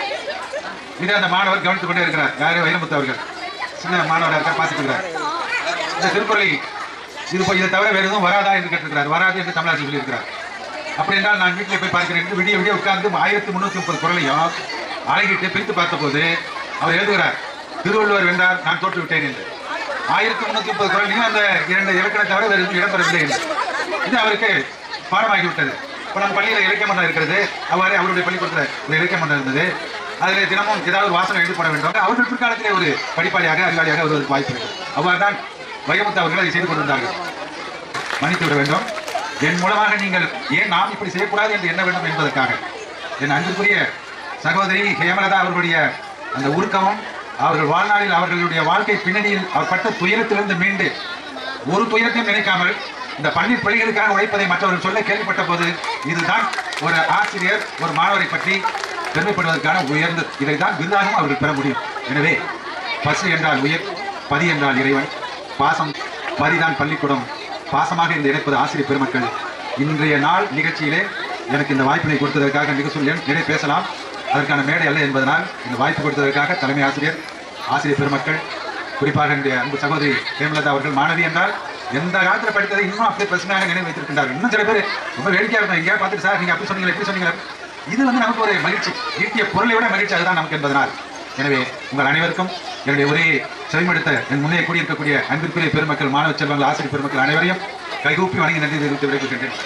இதை அந்த மாணவர் கவனித்துக் கொண்டே இருக்கிறார் யாரு வைரமுத்து அவர்கள் சின்ன மாணவராக இருக்கார் பார்த்துக்கிறார் இந்த திருக்குறளை இது போய் இதை தவிர வேறு எதுவும் வராதா என்று கேட்டிருக்கிறார் வராது என்று தமிழாசிரியர் சொல்லியிருக்கிறார் அப்படி என்றால் நான் வீட்டில் போய் பார்க்கிறேன் என்று விடிய விடிய உட்கார்ந்து ஆயிரத்தி முன்னூத்தி முப்பது குரலையும் அழகிட்டு பிரித்து பார்த்தபோது அவர் எழுதுகிறார் திருவள்ளுவர் வென்றார் நான் தோற்று விட்டேன் என்று ஆயிரத்தி முன்னூத்தி முப்பது குரலையும் அந்த இரண்டு இலக்கணத்தை தவிர வேறு எதுவும் இடம்பெறவில்லை என்று இது அவருக்கு பாடமாகி விட்டது இப்போ நம்ம பள்ளியில் இலக்கிய மன்றம் இருக்கிறது அவ்வாறு அவருடைய பள்ளிக்கூடத்தில் ஒரு இலக்கிய மன்றம் இருந்தது அதில் தினமும் ஏதாவது ஒரு வாசகம் எழுதி போட வேண்டும் அவர்கள் பிற்காலத்திலே ஒரு படிப்பாளியாக அறிவாளியாக வருவதற்கு வாய்ப்பு இருக்கிறது அவ்வாறு தான் வைரமுத்து அவர்கள் அதை செய்து கொண்டிருந்தார்கள் மன்னித்து விட வேண்டும் என் மூலமாக நீங்கள் ஏன் நாம் இப்படி செய்யக்கூடாது என்று எண்ண வேண்டும் என்பதற்காக என் அன்புக்குரிய சகோதரி ஹேமலதா அவர்களுடைய அந்த உருக்கமும் அவர்கள் வாழ்நாளில் அவர்களுடைய வாழ்க்கை பின்னணியில் அவர் பட்ட துயரத்திலிருந்து மீண்டு ஒரு துயரத்தையும் நினைக்காமல் இந்த பள்ளி பிள்ளைகளுக்காக உழைப்பதை மற்றவர்கள் சொல்ல கேள்விப்பட்ட போது இதுதான் ஒரு ஆசிரியர் ஒரு மாணவரை பற்றி பெருமைப்படுவதற்கான உயர்ந்த இதை தான் விருதாகவும் அவர்கள் பெற முடியும் எனவே பசு என்றால் உயிர் பதி என்றால் இறைவன் பாசம் பரிதான் பள்ளிக்கூடம் பாசமாக இந்த இணைப்பது ஆசிரியர் பெருமக்கள் இன்றைய நாள் நிகழ்ச்சியிலே எனக்கு இந்த வாய்ப்பினை கொடுத்ததற்காக மிக சொல்லேன் நிறைய பேசலாம் அதற்கான மேடை அல்ல என்பதனால் இந்த வாய்ப்பு கொடுத்ததற்காக தலைமை ஆசிரியர் ஆசிரியர் பெருமக்கள் குறிப்பாக என்னுடைய அன்பு சகோதரி ஹேமலதா அவர்கள் மாணவி என்றால் எந்த காலத்தில் படித்ததை இன்னும் அப்படியே பிரச்சனையாக நினைவு வைத்திருக்கின்றார்கள் இன்னும் சில பேர் ரொம்ப வேடிக்கையாக இருக்கும் எங்கேயா பார்த்துட்டு சார் நீங்க அப்படி சொன்னீங்க எப்படி சொன்னீங்க இது வந்து நமக்கு ஒரு மகிழ்ச்சி ஈட்டிய பொருளை விட மகிழ்ச்சி அதுதான் நமக்கு என்பதனால் எனவே உங்கள் அனைவருக்கும் என்னுடைய ஒரே செவிமடுத்த என் முன்னே கூடியிருக்கக்கூடிய அன்பிற்குரிய பெருமக்கள் மாணவ செல்வங்கள் ஆசிரியர் பெருமக்கள் அனைவரையும் கைகூப்பி வணங்கி நன்றி தெரிவித்து விடைபெறுகின்றேன்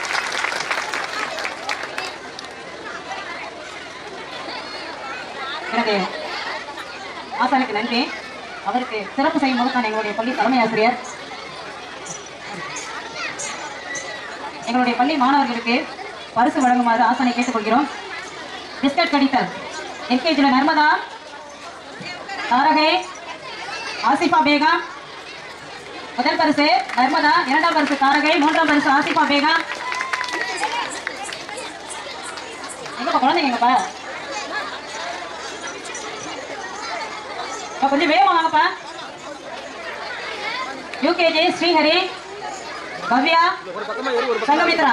எனது ஆசானுக்கு நன்றி அவருக்கு சிறப்பு செய்யும் போது எங்களுடைய பள்ளி தலைமை ஆசிரியர் எங்களுடைய பள்ளி மாணவர்களுக்கு பரிசு வழங்குமாறு ஆசானை கேட்டுக்கொள்கிறோம் பிஸ்கட் கடித்தல் எல்கேஜியில் நர்மதா தாரகை ஆசிஃபா பேகம் முதல் பரிசு நர்மதா இரண்டாம் பரிசு தாரகை மூன்றாம் பரிசு ஆசிஃபா பேகம் எங்கப்பா குழந்தைங்க எங்கப்பா அப்பா, கொஞ்சம் வேகமா வாங்கப்பா யூகேஜி ஸ்ரீஹரி பவ்யா சங்கமித்ரா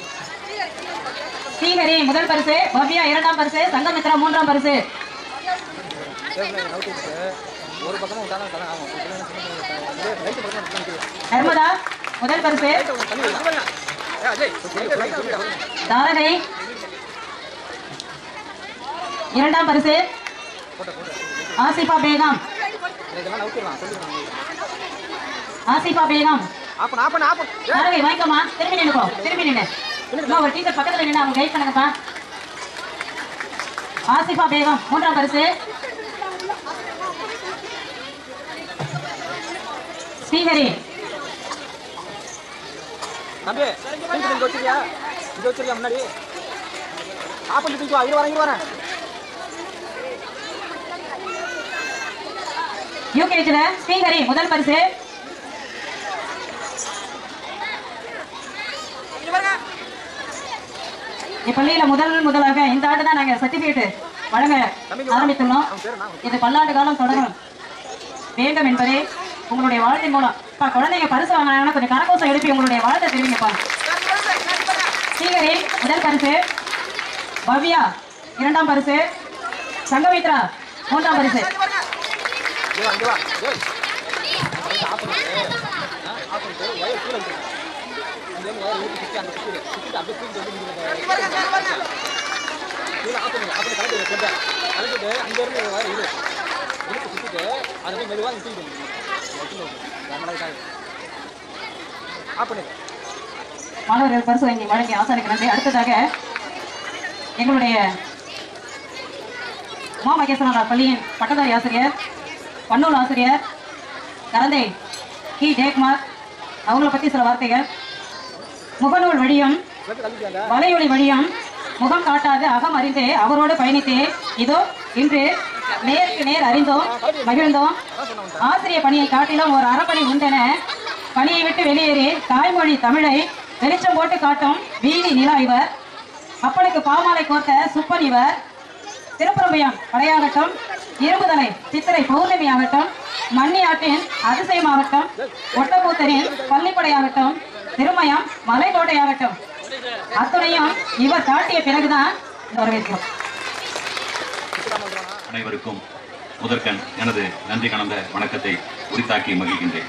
ஸ்ரீஹரி முதல் பரிசு பவ்யா இரண்டாம் பரிசு சங்கமித்ரா மூன்றாம் பரிசு நர்மதா முதல் பரிசு தாரகை இரண்டாம் பரிசு ஆசிஃபா பேகம் ஆசிஃபா பேகம் தாரகை வாங்கிக்கோமா திரும்பி நின்னுக்கோ திரும்பி நின்னு அம்மா, ஒரு டீச்சர் பக்கத்துல நின்று அவங்க கைட் பண்ணுங்கப்பா ஆசிஃபா பேகம் மூன்றாம் பரிசு ஸ்ரீஹரி தம்பி தூக்கி இங்க வச்சிருக்கியா இங்க வச்சிருக்கியா முன்னாடி ஆப்பிள் தூக்கி வா இரு வரேன் இரு வரேன் யூகேஜில ஸ்ரீஹரி முதல் பரிசு இப்பள்ளியில முதல் முதலாக இந்த ஆண்டு தான் நாங்க சர்டிபிகேட் வழங்க ஆரம்பித்துள்ளோம் இது பல்லாண்டு காலம் தொடரும் வேண்டும் என்பதே உங்களுடைய வாழ்த்தின் மூலம் அப்பா குழந்தைங்க பரிசு வாங்கினாங்கன்னா கொஞ்சம் கரகோசம் எழுப்பி உங்களுடைய வாழ்த்தை தெரிவிங்கப்பா ஸ்ரீஹரி முதல் பரிசு பவ்யா இரண்டாம் பரிசு சங்கமித்ரா மூன்றாம் பரிசு இங்க வா இங்க வா ஏய் ஆப்பிள் ஆப்பிள் ஒயர் கீழே இருக்கு அங்க இருந்து ஒயர் ஊத்தி சுத்தி அந்த சுத்தி சுத்தி அப்படியே தூக்கி வந்து இங்க கீழே ஆப்பிள் ஆப்பிள் கலந்து கொஞ்சம் கலந்துட்டு அங்க இருந்து ஒயர் இரு இழுத்து சுத்திட்டு அதை போய் மெதுவாக தூக்கி ஆப்பிள் மாணவர்கள் பரிசு வாங்கி வழங்கி ஆசானுக்கு நன்றி அடுத்ததாக எங்களுடைய உமா மகேஸ்வரனார் பள்ளியின் பட்டதாரி ஆசிரியர் பன்னூல் ஆசிரியர் கரந்தை கி ஜெயக்குமார் அவங்கள பத்தி சில வார்த்தைகள் முகநூல் வழியும் வலையொலி வழியும் முகம் காட்டாது அகம் அறிந்தே அவரோடு பயணித்தே இதோ இன்று நேருக்கு நேர் அறிந்தோம் மகிழ்ந்தோம் ஆசிரிய பணியை காட்டிலும் ஒரு அறப்பணி உண்டென பணியை விட்டு வெளியேறி தாய்மொழி தமிழை வெளிச்சம் போட்டு காட்டும் வீதி நிலா இவர் அப்பனுக்கு பாமாலை கோர்த்த சுப்பன் இவர் திருப்புறம்பயம் படையாகட்டும் இரும்புதலை சித்திரை பௌர்ணமி ஆகட்டும் மன்னி ஆட்டின் அதிசயமாகட்டும் ஒட்டக்கூத்தரின் பள்ளிப்படையாகட்டும் திருமயம் மலைக்கோட்டையாகட்டும் அத்துணையும் இவர் காட்டிய பிறகுதான் வரவேற்கிறோம் அனைவருக்கும் முதற்கண் எனது நன்றி கலந்த வணக்கத்தை உரித்தாக்கி மகிழ்கின்றேன்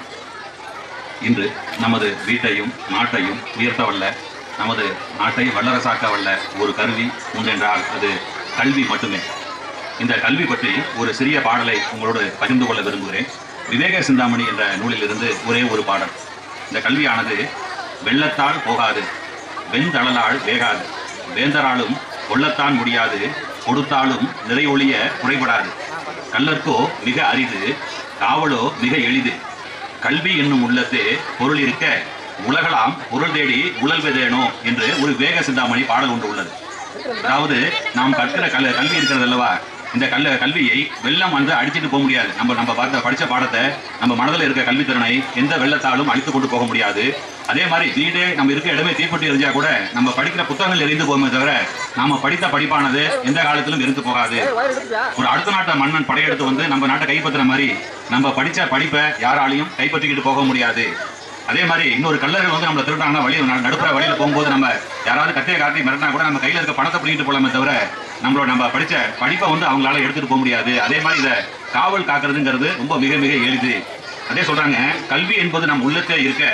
இன்று நமது வீட்டையும் நாட்டையும் உயர்த்தவல்ல நமது நாட்டை வல்லரசாக்க வல்ல ஒரு கருவி உண்டென்றால் அது கல்வி மட்டுமே இந்த கல்வி பற்றி ஒரு சிறிய பாடலை உங்களோடு பகிர்ந்து கொள்ள விரும்புகிறேன் விவேக சிந்தாமணி என்ற நூலிலிருந்து ஒரே ஒரு பாடல் இந்த கல்வியானது வெள்ளத்தால் போகாது வெண்தளலால் வேகாது வேந்தராலும் கொள்ளத்தான் முடியாது கொடுத்தாலும் நிறையொழிய குறைபடாது கல்லற்கோ மிக அரிது காவலோ மிக எளிது கல்வி என்னும் உள்ளத்தே பொருள் இருக்க உலகலாம் பொருள் தேடி உழல்வதேனோ என்று ஒரு வேக சிந்தாமணி பாடல் ஒன்று உள்ளது அதாவது நாம் கற்கிற கல் கல்வி இருக்கிறது அல்லவா இந்த கல்ல கல்வியை வெள்ளம் வந்து அடிச்சிட்டு போக முடியாது நம்ம நம்ம பார்த்த படிச்ச பாடத்தை நம்ம மனதில் இருக்க கல்வித்திறனை எந்த வெள்ளத்தாலும் அழித்து கொண்டு போக முடியாது அதே மாதிரி வீடே நம்ம இருக்க இடமே தீப்பொட்டி எரிஞ்சா கூட நம்ம படிக்கிற புத்தகங்கள் எரிந்து போகுமே தவிர நாம படித்த படிப்பானது எந்த காலத்திலும் எரிந்து போகாது ஒயர் எடுத்துட்டியா ஒரு அடுத்த நாட்டை மன்னன் படையெடுத்து வந்து நம்ம நாட்டை கைப்பற்றுற மாதிரி நம்ம படிச்ச படிப்பை யாராலையும் கைப்பற்றிக்கிட்டு போக முடியாது அதே மாதிரி இன்னொரு கல்லர்கள் வந்து நம்மளை திருட்டாங்கன்னா வழி ந- நடுப்புற வழியில போகும்போது நம்ம யாராவது கட்டையை காட்டி மிரட்டினா கூட நம்ம கையில இருக்க பணத்தை பிடிக்கிட்டு போலாமே தவிர நம்மளோட நம்ம படிச்ச படிப்பை வந்து அவங்களால எடுத்துட்டு போக முடியாது அதே மாதிரி இதை காவல் காக்கிறதுங்கிறது ரொம்ப மிக மிக எளிது அதே சொல்றாங்க கல்வி என்பது நம் உள்ளத்தே இருக்க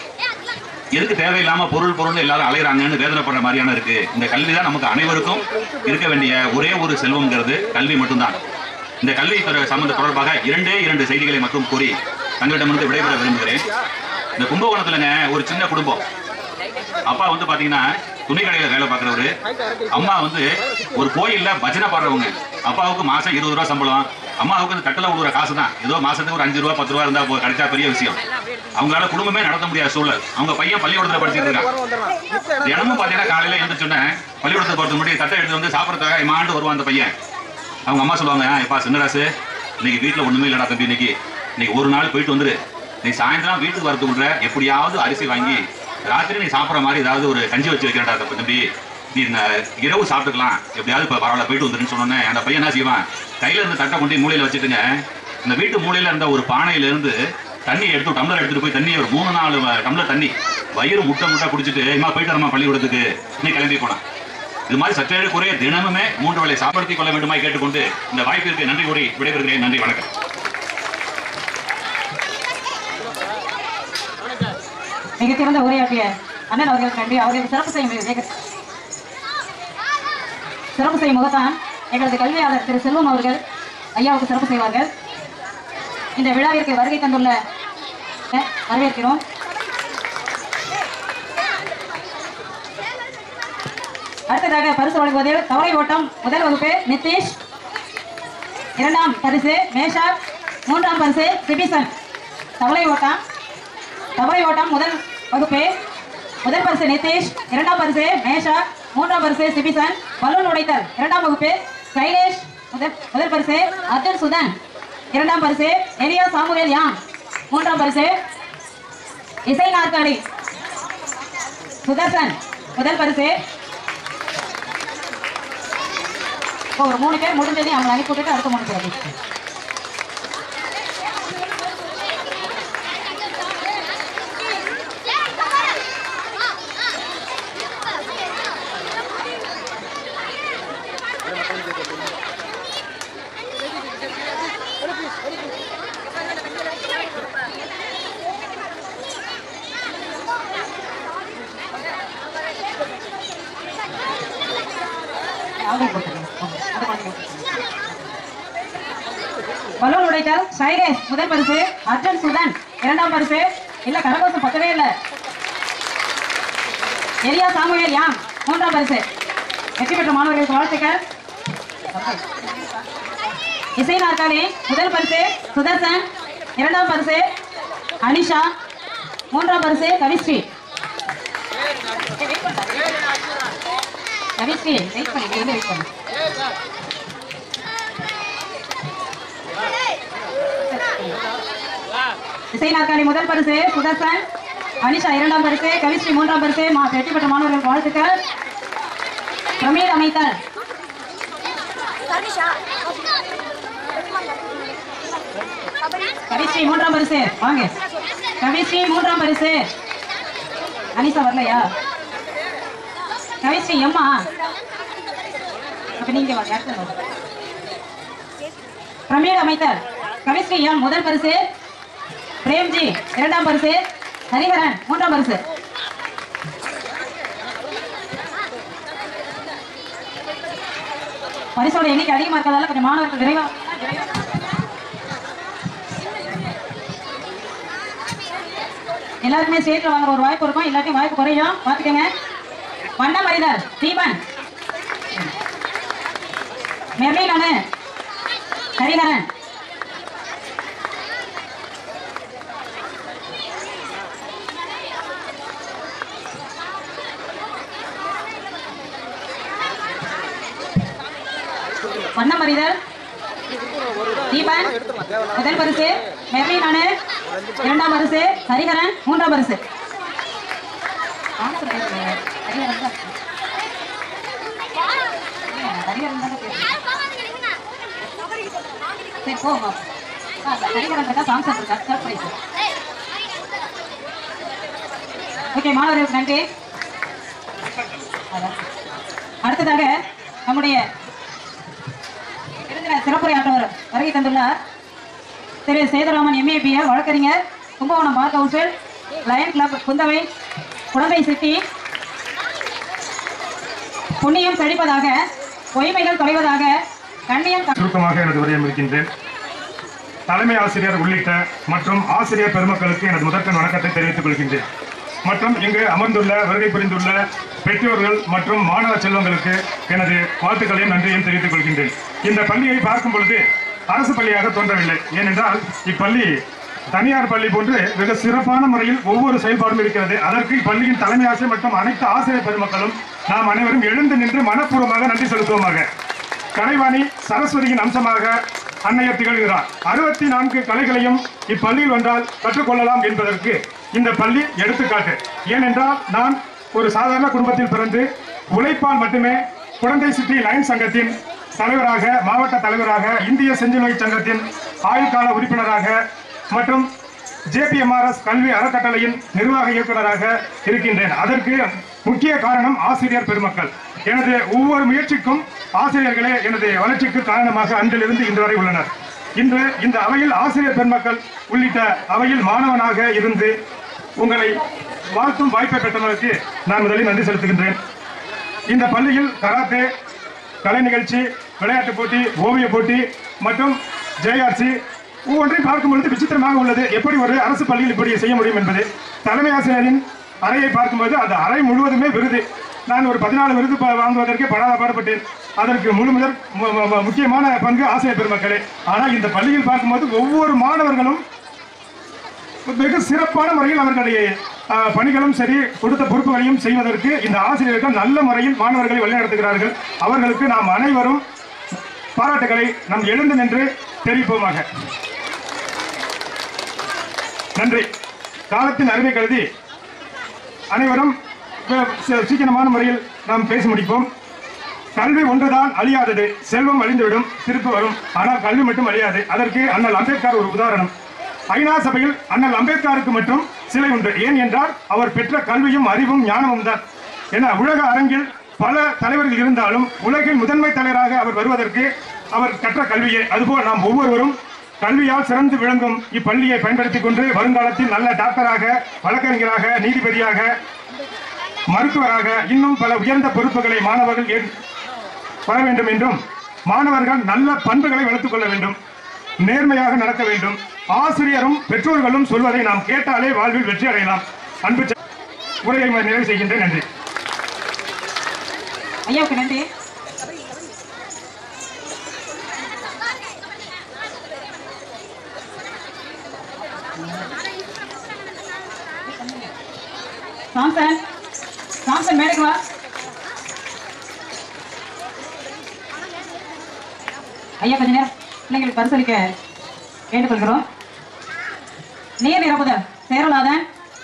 எதுக்கு தேவையில்லாம பொருள் பொருள் எல்லாரும் அலையறாங்கன்னு வேதனைப்படுற மாதிரியான இருக்கு இந்த கல்வி தான் நமக்கு அனைவருக்கும் இருக்க வேண்டிய ஒரே ஒரு செல்வம்ங்கிறது கல்வி மட்டும்தான் இந்த கல்வி துறை சம்பந்த தொடர்பாக இரண்டே இரண்டு செய்திகளை மட்டும் கூறி தங்களிடமிருந்து விடைபெற விரும்புகிறேன் இந்த கும்பகோணத்துலங்க ஒரு சின்ன குடும்பம் அப்பா வந்து பாத்தீங்கன்னா துணி கடையில வேலை பார்க்குறவரு அம்மா வந்து ஒரு கோயில்ல பஜனை பாடுறவங்க அப்பாவுக்கு மாசம் இருபது ரூபா சம்பளம் அம்மாவுக்கு இந்த தட்டில் விழுற காசு தான் ஏதோ மாசத்துக்கு ஒரு அஞ்சு ரூபா பத்து ரூபா இருந்தா போ- கிடைச்சா பெரிய விஷயம் அவங்களால குடும்பமே நடத்த முடியாத சூழல் அவங்க பையன் பள்ளிக்கூடத்துல படிச்சிட்டு இருக்கான் வந்துடுறான் மிச்ச இடம் தினமும் பாத்தீங்கன்னா காலையில எழுந்திரிச்சோன்னே பள்ளிக்கூடத்துக்கு போறது முன்னாடி தட்டை எடுத்து வந்து சாப்பிடறதுக்காக இமாண்டு வருவான் அந்த பையன் அவங்க அம்மா சொல்லுவாங்க எப்பா சின்னராசு இன்னைக்கு வீட்டுல ஒண்ணுமே இல்லடா தம்பி இன்னைக்கு இன்னைக்கு ஒரு நாள் போயிட்டு வந்துரு நீ சாயந்தரம் வீட்டுக்கு வரதுக்குள்ள எப்படியாவது அரிசி வாங்கி ராத்திரி நீ சாப்பிட்ற மாதிரி ஏதாவது ஒரு கஞ்சி வச்சு வைக்கிறடா தம்பி தம்பி நீ ந- இரவு சாப்பிட்டுக்கலாம் எப்படியாவது இப்போ பரவாயில்ல போயிட்டு வந்துருன்னு சொன்னோன்னே அந்த பையன் என்ன செய்வான் கையில இருந்து தட்டை கொண்டு மூலையில வச்சுட்டுங்க இந்த வீட்டு மூலையில இருந்த ஒரு பானையில இருந்து தண்ணி எடுத்து டம்ளர் எடுத்துட்டு போய் தண்ணி ஒரு மூணு நாலு வ- டம்ளர் தண்ணி வயிறு முட்டை முட்டை குடிச்சிட்டு இம்மா போயிட்டு வரமா பள்ளிக்கூடத்துக்கு நீ கிளம்பி போனான் இது மாதிரி சற்றே குறைய தினமுமே மூன்று வேளை சாப்பிடுத்திக் கொள்ள வேண்டுமாய் கேட்டுக்கொண்டு இந்த வாய்ப்பிற்கு நன்றி கூறி விடைபெறுகிறேன் நன்றி வணக்கம் மிகச்சிறந்த உரையாற்றிய அண்ணன் அவர்களுக்கு நன்றி அவர்களுக்கு சிறப்பு செய்யும் வேக- சிறப்பு செய்யும் முகத்தான் எங்களது கல்வியாளர் திரு செல்வம் அவர்கள் ஐயாவுக்கு சிறப்பு செய்வார்கள் இந்த விழாவிற்கு வருகை தந்துள்ள அஹ், வரவேற்கிறோம் அடுத்ததாக பரிசு வழங்குவதில் தவளை ஓட்டம் முதல் வகுப்பு நிதிஷ் இரண்டாம் பரிசு மேஷாக் மூன்றாம் பரிசு சிபிசன் தவளை ஓட்டம் தவளை ஓட்டம் முதல் வகுப்பு முதல் பரிசு நிதிஷ் இரண்டாம் பரிசு மேஷாக் மூன்றாம் பரிசு சிபிசன் பலூன் உடைத்தல் இரண்டாம் வகுப்பு கைலேஷ் முதல் முதல் பரிசு அர்ஜுன் சுதன் இரண்டாம் பரிசு எலியா சாமுவேல் யாம் மூன்றாம் பரிசு இசை நாற்காலி சுதர்சன் முதல் பரிசு இப்போ ஒரு மூணு பேர் முடிஞ்சது அவங்க அனுப்பி விட்டுட்டு அடுத்த மூணு பேர் அப்படி. அவங்களே கொடுத்துருங்க. அதை கொண்டு போய் கொடுத்துருங்க. பலூன் உடைத்தல் சைரேஸ் முதல் பரிசு அர்ஜுன் சுதன் இரண்டாம் பரிசு இல்ல கரகோசம் பக்கவே இல்ல எலியா சாமுவேல் யாம் மூன்றாம் பரிசு வெற்றி பெற்ற மாணவர்களுக்கு வாழ்த்துக்கள் இசை நாற்காலி முதல் பரிசு சுதர்சன் இரண்டாம் பரிசு அனிஷா மூன்றாம் பரிசு கவிஸ்ரீ கவிஸ்ரீ வெயிட் பண்ணி இங்க இருந்து வெயிட் பண்ணு இசை நாற்காலி முதல் பரிசு சுதர்சன் அனிஷா இரண்டாம் பரிசு கவிஸ்ரீ மூன்றாம் பரிசு மா வெற்றி பெற்ற மாணவர்களுக்கு வாழ்த்துக்கள் பிரமீர் அமைத்தல் கவிஸ்ரீ மூன்றாம் பரிசு வாங்க கவிஸ்ரீ மூன்றாம் பரிசு அனிஷா வரலையா கவிஸ்ரீ எம்மா அப்ப நீங்க வாங்க அடுத்து வாங்க. பிரமீர் அமைத்தல் கவிஸ்ரீ எம் முதல் பரிசு பிரேம்ஜி இரண்டாம் பரிசு ஹரிஹரன் மூன்றாம் பரிசு பரிசோட எண்ணிக்கை அதிகமா இருக்கிறதால கொஞ்சம் மாணவர்கள் விரைவா எல்லாருக்குமே சேர்த்து வாங்குற ஒரு வாய்ப்பு இருக்கும் எல்லாத்தையும் வாய்ப்பு குறையும் பாத்துக்கங்க வண்ணம் அறிதல் தீபன் மெர்லின் ஹரிஹரன் வண்ணம் அறிதல் தீபன் முதல் பரிசு மெர்லின் அணு இரண்டாம் பரிசு ஹரிஹரன் மூன்றாம் பரிசு answer பேசுங்க. ஹரிஹரன் தான். ஹரிஹரன் தானே பேசுங்க. சரி போமா ஹரிஹரன் தான் சாங்ஸ் இருக்கா சர்ப்ரைஸ் ஓகே மாணவர்களுக்கு நன்றி அதான். அடுத்ததாக நம்முடைய விருந்தினர் சிறப்புரையாற்றவர் வருகை தந்துள்ளார் திரு சேதுராமன் எம்ஏ பிஆர் வழக்கறிஞர் Kumbakonam bar council lion club Kundavai குழந்தை சிட்டி புண்ணியம் செழிப்பதாக பொய்மைகள் தொலைவதாக கண்ணியம் க- சுருக்கமாக எனது உரையம் இருக்கின்றேன் தலைமை ஆசிரியர் உள்ளிட்ட மற்றும் ஆசிரியர் பெருமக்களுக்கு எனது முதற்கண் வணக்கத்தை தெரிவித்துக் கொள்கின்றேன் மற்றும் இங்கு அமர்ந்துள்ள வருகை புரிந்துள்ள பெற்றோர்கள் மற்றும் மாணவ செல்வங்களுக்கு எனது வாழ்த்துக்களையும் நன்றியையும் தெரிவித்துக் கொள்கின்றேன் இந்த பள்ளியை பார்க்கும் பொழுது அரசு பள்ளியாக தோன்றவில்லை ஏனென்றால் இப்பள்ளி தனியார் பள்ளி போன்று மிக சிறப்பான முறையில் ஒவ்வொரு செயல்பாடும் இருக்கிறது அதற்கு இப்பள்ளியின் தலைமை ஆசிரியர் மற்றும் அனைத்து ஆசிரியர் பெருமக்களும் நாம் அனைவரும் எழுந்து நின்று மனப்பூர்வமாக நன்றி செலுத்துவோமாக கலைவாணி சரஸ்வதியின் அம்சமாக அன்னையர் திகழ்கிறார் அறுபத்தி நான்கு கலைகளையும் இப்பள்ளியில் வந்தால் கற்றுக்கொள்ளலாம் என்பதற்கு இந்த பள்ளி எடுத்துக்காட்டு ஏனென்றால் நான் ஒரு சாதாரண குடும்பத்தில் பிறந்து உழைப்பால் மட்டுமே குழந்தை சிட்டி லைன் சங்கத்தின் தலைவராக மாவட்ட தலைவராக இந்திய செஞ்சிலுவை சங்கத்தின் ஆயுள்கால உறுப்பினராக மற்றும் ஜேபிஎம்ஆர்எஸ் கல்வி அறக்கட்டளையின் நிர்வாக இயக்குநராக இருக்கின்றேன் அதற்கு முக்கிய காரணம் ஆசிரியர் பெருமக்கள் எனது ஒவ்வொரு முயற்சிக்கும் ஆசிரியர்களே எனது வளர்ச்சிக்கு காரணமாக அன்றிலிருந்து இன்று வரை உள்ளனர் இன்று இந்த அவையில் ஆசிரியர் பெருமக்கள் உள்ளிட்ட அவையில் மாணவனாக இருந்து உங்களை வாழ்த்தும் வாய்ப்பை பெற்றவர்களுக்கு நான் முதலில் நன்றி செலுத்துகின்றேன் இந்த பள்ளியில் கராத்தே கலை நிகழ்ச்சி விளையாட்டுப் போட்டி ஓவிய போட்டி மற்றும் ஜேஆர்சி ஒவ்வொன்றையும் பார்க்கும் பொழுது விசித்திரமாக உள்ளது எப்படி ஒரு அரசு பள்ளியில் இப்படி செய்ய முடியும் என்பது தலைமை ஆசிரியரின் அறையை பார்க்கும்போது அந்த அறை முழுவதுமே விருது நான் ஒரு பதினாலு விருது ப- வாங்குவதற்கு படாத பாடுபட்டேன் அதற்கு முழு முதல் மு- மு- மு- முக்கியமான பங்கு ஆசிரியர் பெருமக்களே ஆனால் இந்த பள்ளியில் பார்க்கும்போது ஒவ்வொரு மாணவர்களும் மிக சிறப்பான முறையில் அவர்களுடைய அஹ், பணிகளும் சரி கொடுத்த பொறுப்புகளையும் செய்வதற்கு இந்த ஆசிரியர்கள் நல்ல முறையில் மாணவர்களை வழிநடத்துகிறார்கள் அவர்களுக்கு நாம் அனைவரும் பாராட்டுகளை நாம் எழுந்து நின்று தெரிவிப்போமாக நன்றி காலத்தின் அருமை கருதி அனைவரும் அஹ், சீ- சீக்கிரமான முறையில் நாம் பேசி முடிப்போம் கல்வி ஒன்றுதான் அழியாதது செல்வம் அழிந்துவிடும் திருப்பி வரும் ஆனால் கல்வி மட்டும் அழியாது அதற்கு அண்ணல் அம்பேத்கர் ஒரு உதாரணம் ஐநா சபையில் அண்ணல் அம்பேத்கருக்கு மட்டும் சிலை உண்டு ஏன் என்றால் அவர் பெற்ற கல்வியும் அறிவும் ஞானமும் தான் என உலக அரங்கில் பல தலைவர்கள் இருந்தாலும் உலகின் முதன்மை தலைவராக அவர் வருவதற்கு அவர் கற்ற கல்வியே அதுபோல் நாம் ஒவ்வொருவரும் கல்வியால் சிறந்து விளங்கும் இப்பள்ளியை பயன்படுத்திக் கொண்டு வருங்காலத்தில் நல்ல டாக்டராக வழக்கறிஞராக நீதிபதியாக மருத்துவராக இன்னும் பல உயர்ந்த பொறுப்புகளை மாணவர்கள் ஏற்- வர வேண்டும் என்றும் மாணவர்கள் நல்ல பண்புகளை வளர்த்துக் கொள்ள வேண்டும் நேர்மையாக நடக்க வேண்டும் ஆசிரியரும் பெற்றோர்களும் சொல்வதை நாம் கேட்டாலே வாழ்வில் வெற்றி அடையலாம் அன்பு ச- உரையை நிறைவு செய்கின்றேன் நன்றி ஐயாவுக்கு நன்றி சாம்சன் சாம்சன் மேடைக்கு வா ஐயா கொஞ்ச நேரம் பிள்ளைங்களுக்கு பரிசளிக்க கேட்டுக்கொள்கிறோம் நீர் நிரப்புதல் சேரலாதன்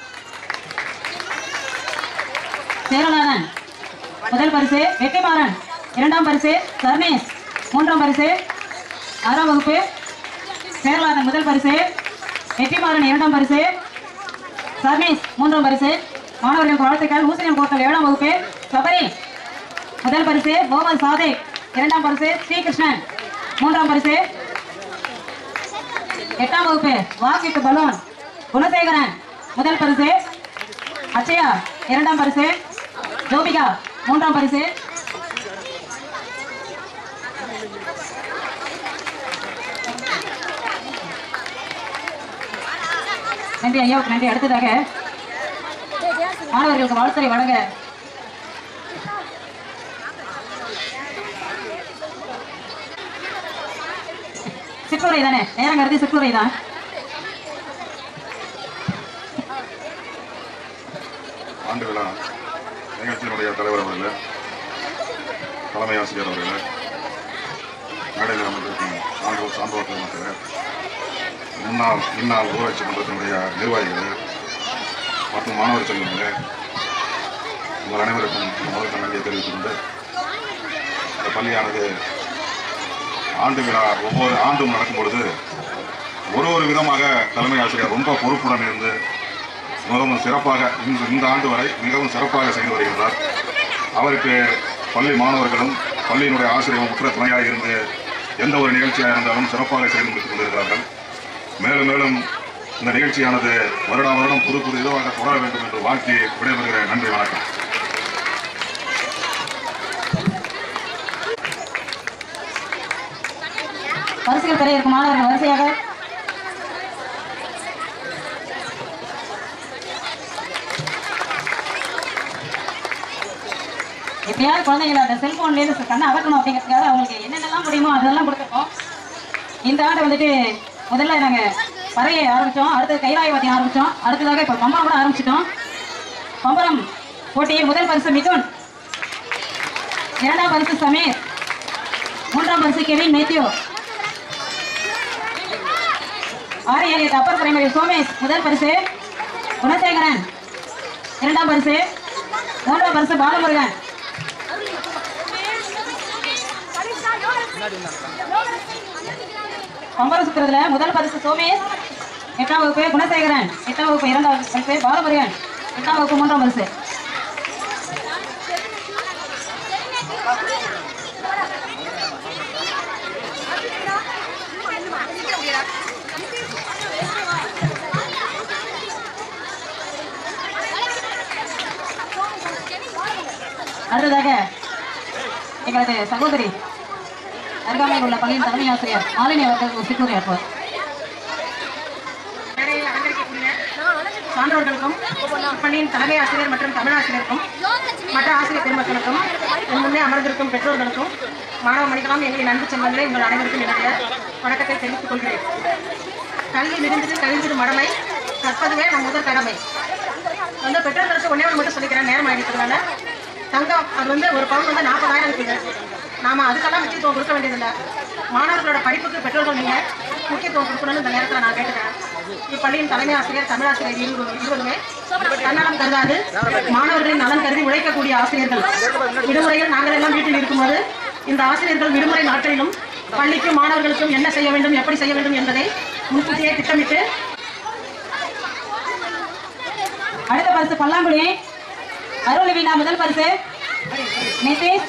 சேரலாதன் முதல் பரிசு வெற்றிமாறன் இரண்டாம் பரிசு சர்ணேஷ் மூன்றாம் பரிசு ஆறாம் வகுப்பு சேரலாதன் முதல் பரிசு வெற்றிமாறன் இரண்டாம் பரிசு சர்ணேஷ் மூன்றாம் பரிசு மாணவர்களுக்கு வாழ்த்துக்கள் ஊசனியம் கோட்டல் ஏழாம் வகுப்பு சபரி முதல் பரிசு முகமது சாதிக் இரண்டாம் பரிசு ஸ்ரீகிருஷ்ணன் மூன்றாம் பரிசு எட்டாம் வகுப்பு வாசித்து பலூன் குணசேகரன் முதல் பரிசு அச்சயா இரண்டாம் பரிசு ஜோபிகா மூன்றாம் பரிசு நன்றி ஐயாவுக்கு நன்றி அடுத்ததாக மாணவர்களுக்கு வாழ்த்துறை வழங்க சிற்றுரை தானே நேரம் கருதி சிற்றுரை தான் ஆண்டு விழா நிகழ்ச்சியினுடைய தலைவர் அவர்களே தலைமை ஆசிரியர் அவர்களே மேடையில் அமர்ந்திருக்கும் சான்றோர் சான்றோர் பெருமக்களே முன்னாள் இந்நாள் ஊராட்சி மன்றத்தினுடைய நிர்வாகிகளே மற்றும் மாணவர் செல்வங்களே உங்கள் அனைவருக்கும் இந்த முதல் நன்றியை தெரிவித்துக் கொண்டு இந்த பள்ளியானது ஆண்டு விழா ஒவ்வொரு ஆண்டும் நடக்கும் பொழுது ஒரு ஒரு விதமாக தலைமை ஆசிரியர் ரொம்ப பொறுப்புடன் இருந்து மிகவும் சிறப்பாக இந்த இந்த ஆண்டு வரை மிகவும் சிறப்பாக செய்து வருகின்றார் அவருக்கு பள்ளி மாணவர்களும் பள்ளியினுடைய ஆசிரியரும் உற்ற துணையாக இருந்து எந்த ஒரு நிகழ்ச்சியாக இருந்தாலும் சிறப்பாக செய்து முடித்துக் கொண்டிருக்கிறார்கள் மேலும் மேலும் இந்த நிகழ்ச்சியானது வருடா வருடம் புது புது இதுவாக தொடர வேண்டும் என்று வாழ்த்தி விடைபெறுகிறேன் நன்றி வணக்கம் பரிசுகள் பெற இருக்கும் மாணவர்கள் வரிசையாக எப்படியாவது குழந்தைங்களை அந்த செல்போன்லேருந்து கண்ணை அகற்றணும் அப்படிங்கிறதுக்காக அவங்களுக்கு என்னென்னலாம் முடியுமோ அதெல்லாம் கொடுத்துருக்கோம் இந்த ஆண்டு வந்துட்டு முதல்ல நாங்கள் பறையை ஆரம்பித்தோம் அடுத்தது கைலாயவாதி ஆரம்பித்தோம் அடுத்ததாக இப்போ பம்பரம் கூட ஆரம்பிச்சிட்டோம் பம்பரம் போட்டியில் முதல் பரிசு மிதுன் இரண்டாம் பரிசு சமீர் மூன்றாம் பரிசு கெவின் மேத்யூ ஆறு ஏழு எட்டு அப்பர் பிரைமரி சோமேஷ் முதல் பரிசு குணசேகரன் இரண்டாம் பரிசு மூன்றாம் பரிசு பாலமுருகன் பம்பரம் சுத்துறதுல முதல் பரிசு சோமேஷ் எட்டாம் வகுப்பு குணசேகரன் எட்டாம் வகுப்பு இரண்டாம் பரிசு பாலமுருகன் எட்டாம் வகுப்பு மூன்றாம் பரிசு அடுத்ததாக எங்களது சகோதரி அருகாமையில் உள்ள பள்ளியின் தலைமை ஆசிரியர் மாலினி அவர்கள் ஒரு சிற்றுரை ஆற்றுவார் மேடையில் அலங்கரிக்கக்கூடிய சான்றோர்களுக்கும் பள்ளியின் தலைமை ஆசிரியர் மற்றும் தமிழாசிரியருக்கும் மற்ற ஆசிரியர் பெருமக்களுக்கும் என் முன்னே அமர்ந்திருக்கும் பெற்றோர்களுக்கும் மாணவ மணிகளாம் எங்களின் அன்பு செல்வங்களே உங்கள் அனைவருக்கும் என்னுடைய வணக்கத்தை தெரிவித்துக் கொள்கிறேன் கல்வி மிகுந்தது கழிந்தது மடமை கற்பதுவே நம் முதல் கடமை வந்து பெற்றோர்களுக்கு ஒன்னே ஒன்று மட்டும் சொல்லிக்கிறேன் நேரம் ஆகிக்கிறதுனால தங்கம் அது வந்து ஒரு பவுன் வந்து நாற்பதாயிரம் இருக்குது நாம அதுக்கெல்லாம் முக்கியத்துவம் கொடுக்க வேண்டியதில்லை மாணவர்களோட படிப்புக்கு பெற்றோர்கள் நீங்க முக்கியத்துவம் கொடுக்கணும்னு இந்த நேரத்தில் நான் கேட்டுக்கிறேன் இப்பள்ளியின் தலைமை ஆசிரியர் தமிழாசிரியர் இருவரும் இருவருமே தன்னலம் கருதாது மாணவர்களின் நலன் கருதி உழைக்கக்கூடிய ஆசிரியர்கள் விடுமுறையில் நாங்கள் எல்லாம் வீட்டில் இருக்கும்போது இந்த ஆசிரியர்கள் விடுமுறை நாட்களிலும் பள்ளிக்கும் மாணவர்களுக்கும் என்ன செய்ய வேண்டும் எப்படி செய்ய வேண்டும் என்பதை முன்கூட்டியே திட்டமிட்டு அடுத்த பரிசு பல்லாங்குழி அருள் வீணா முதல் பரிசு நிதிஷ்